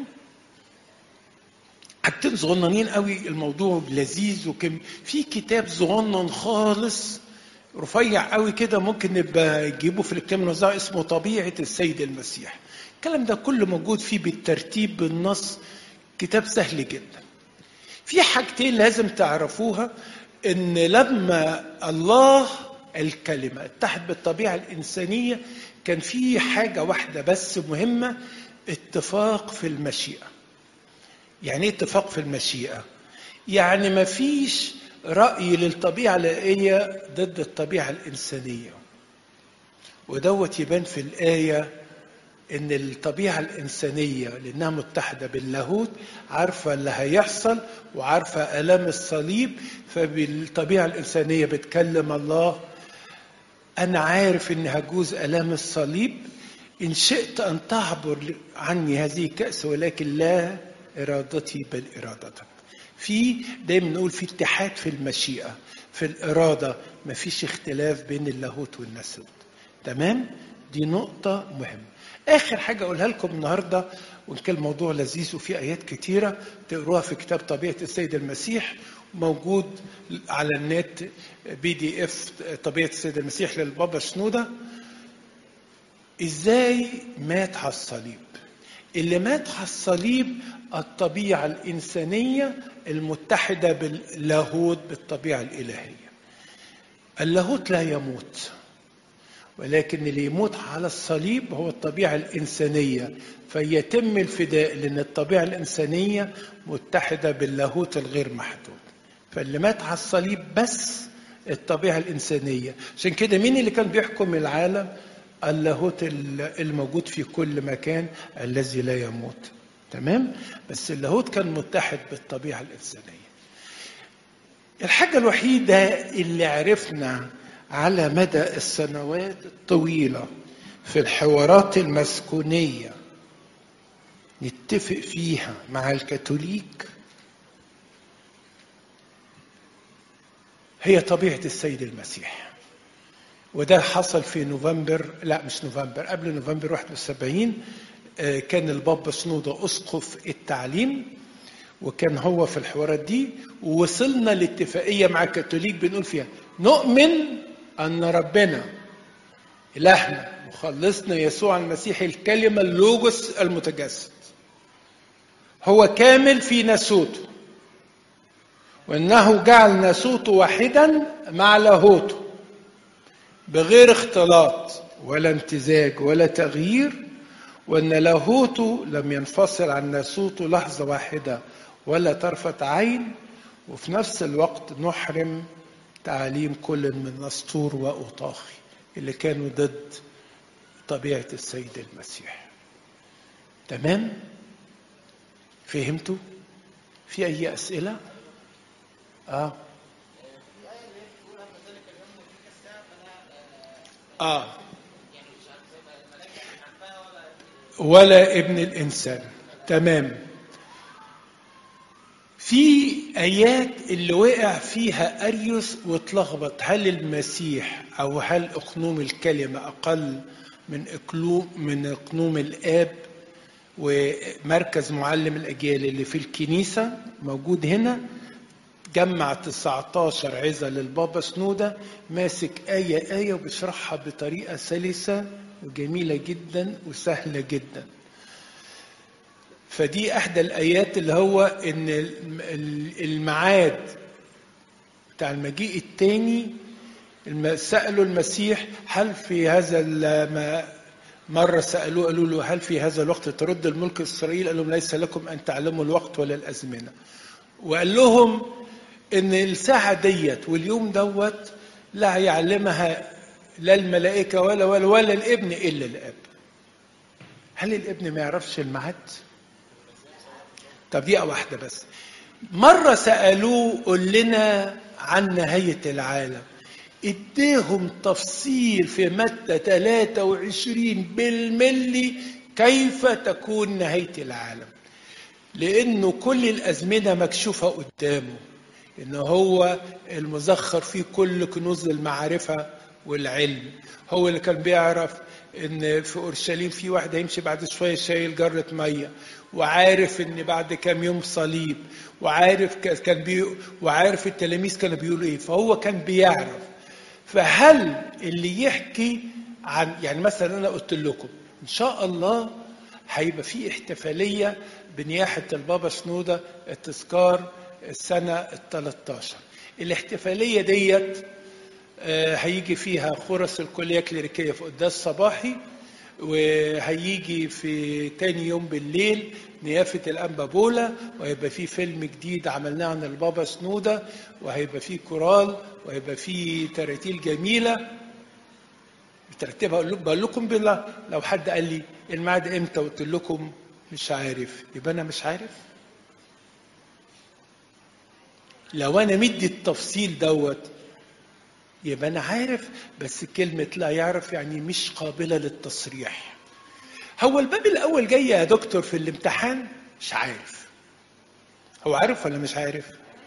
حاجتين صغننين قوي الموضوع لذيذ وكم في كتاب صغنن خالص رفيع قوي كده ممكن نبقى نجيبه في الكتاب نوزعه اسمه طبيعة السيد المسيح الكلام ده كله موجود فيه بالترتيب بالنص كتاب سهل جدا في حاجتين لازم تعرفوها ان لما الله الكلمة اتحد بالطبيعة الإنسانية كان في حاجة واحدة بس مهمة اتفاق في المشيئة يعني ايه اتفاق في المشيئة يعني ما فيش رأي للطبيعة الآية ضد الطبيعة الإنسانية ودوت يبان في الآية إن الطبيعة الإنسانية لأنها متحدة باللاهوت عارفة اللي هيحصل وعارفة آلام الصليب فبالطبيعة الإنسانية بتكلم الله أنا عارف إن هجوز آلام الصليب إن شئت أن تعبر عني هذه الكأس ولكن لا إرادتي بل إرادتك في دايما نقول في اتحاد في المشيئة في الإرادة مفيش اختلاف بين اللاهوت والناسوت تمام دي نقطة مهمة آخر حاجة أقولها لكم النهاردة وإن كان الموضوع لذيذ وفيه آيات كتيرة تقروها في كتاب طبيعة السيد المسيح موجود على النت بي دي اف طبيعة السيد المسيح للبابا شنودة ازاي مات على الصليب اللي مات على الصليب الطبيعة الإنسانية المتحدة باللاهوت بالطبيعة الإلهية اللاهوت لا يموت ولكن اللي يموت على الصليب هو الطبيعة الإنسانية فيتم الفداء لأن الطبيعة الإنسانية متحدة باللاهوت الغير محدود فاللي مات على الصليب بس الطبيعة الإنسانية عشان كده مين اللي كان بيحكم العالم اللاهوت الموجود في كل مكان الذي لا يموت تمام بس اللاهوت كان متحد بالطبيعة الإنسانية الحاجة الوحيدة اللي عرفنا على مدى السنوات الطويلة في الحوارات المسكونية نتفق فيها مع الكاثوليك هي طبيعة السيد المسيح وده حصل في نوفمبر لا مش نوفمبر قبل نوفمبر 71 آه، كان البابا شنودة أسقف التعليم وكان هو في الحوارات دي ووصلنا لاتفاقية مع الكاثوليك بنقول فيها نؤمن أن ربنا إلهنا مخلصنا يسوع المسيح الكلمة اللوجوس المتجسد هو كامل في ناسوته وانه جعل ناسوته واحدا مع لاهوته بغير اختلاط ولا امتزاج ولا تغيير وان لاهوته لم ينفصل عن ناسوته لحظه واحده ولا طرفه عين وفي نفس الوقت نحرم تعاليم كل من نسطور واوطاخي اللي كانوا ضد طبيعه السيد المسيح تمام فهمتوا في اي اسئله اه اه ولا ابن الانسان تمام في ايات اللي وقع فيها اريوس واتلخبط هل المسيح او هل اقنوم الكلمه اقل من اقلوم من اقنوم الاب ومركز معلم الاجيال اللي في الكنيسه موجود هنا جمع 19 عظة للبابا سنودة ماسك آية آية وبيشرحها بطريقة سلسة وجميلة جدا وسهلة جدا فدي أحدى الآيات اللي هو إن الميعاد بتاع المجيء التاني الم- سألوا المسيح هل في هذا الم- مرة سألوه قالوا له هل في هذا الوقت ترد الملك إسرائيل قال لهم ليس لكم أن تعلموا الوقت ولا الأزمنة وقال لهم ان الساعه ديت واليوم دوت لا يعلمها لا الملائكه ولا ولا ولا الابن الا الاب هل الابن ما يعرفش الميعاد طب دقيقه واحده بس مره سالوه قل لنا عن نهايه العالم اديهم تفصيل في متى 23 بالملي كيف تكون نهايه العالم لانه كل الازمنه مكشوفه قدامه ان هو المزخر فيه كل كنوز المعرفه والعلم هو اللي كان بيعرف ان في اورشليم في واحد هيمشي بعد شويه شايل جره ميه وعارف ان بعد كام يوم صليب وعارف ك- كان بي وعارف التلاميذ كانوا بيقولوا ايه فهو كان بيعرف فهل اللي يحكي عن يعني مثلا انا قلت لكم ان شاء الله هيبقى في احتفاليه بنياحه البابا شنوده التذكار السنه ال 13 الاحتفاليه ديت آه، هيجي فيها خرس الكليه الكليريكيه في قداس صباحي وهيجي في تاني يوم بالليل نيافة الأنبا بولا وهيبقى في فيلم جديد عملناه عن البابا سنودة وهيبقى في كورال وهيبقى في تراتيل جميلة بترتبها أقول لكم- بقول لكم بالله لو حد قال لي الميعاد امتى قلت لكم مش عارف يبقى انا مش عارف لو انا مدي التفصيل دوت يبقى انا عارف بس كلمه لا يعرف يعني مش قابله للتصريح هو الباب الاول جاي يا دكتور في الامتحان مش عارف هو عارف ولا مش عارف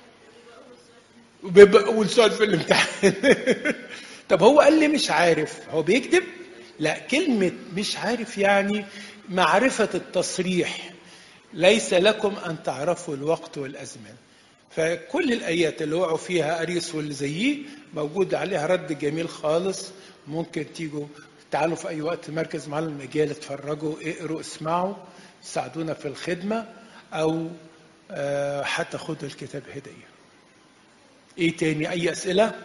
وبيبقى اول سؤال في الامتحان طب هو قال لي مش عارف هو بيكذب لا كلمه مش عارف يعني معرفه التصريح ليس لكم ان تعرفوا الوقت والازمان فكل الايات اللي وقعوا فيها اريس واللي زيه موجود عليها رد جميل خالص ممكن تيجوا تعالوا في اي وقت مركز معلم المجال اتفرجوا اقروا اسمعوا ساعدونا في الخدمه او آه، حتى خدوا الكتاب هديه ايه تاني اي اسئله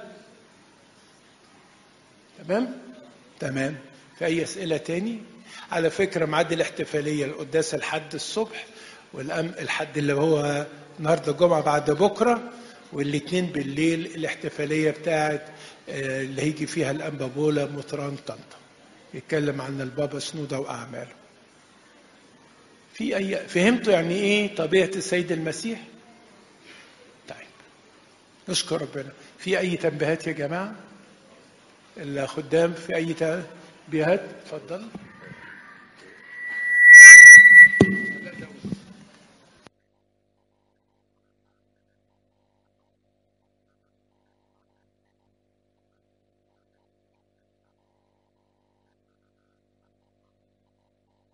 تمام تمام في اي اسئله تاني على فكره ميعاد الاحتفاليه القداس الحد الصبح والأم الحد اللي هو النهارده الجمعه بعد بكره والاثنين بالليل الاحتفاليه بتاعت آه، اللي هيجي فيها الانبا بولا مطران طنطا يتكلم عن البابا سنوده واعماله في اي فهمتوا يعني ايه طبيعه السيد المسيح طيب نشكر ربنا في اي تنبيهات يا جماعه الخدام في اي ت... بيهات اتفضل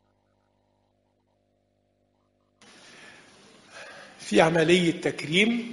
في عملية تكريم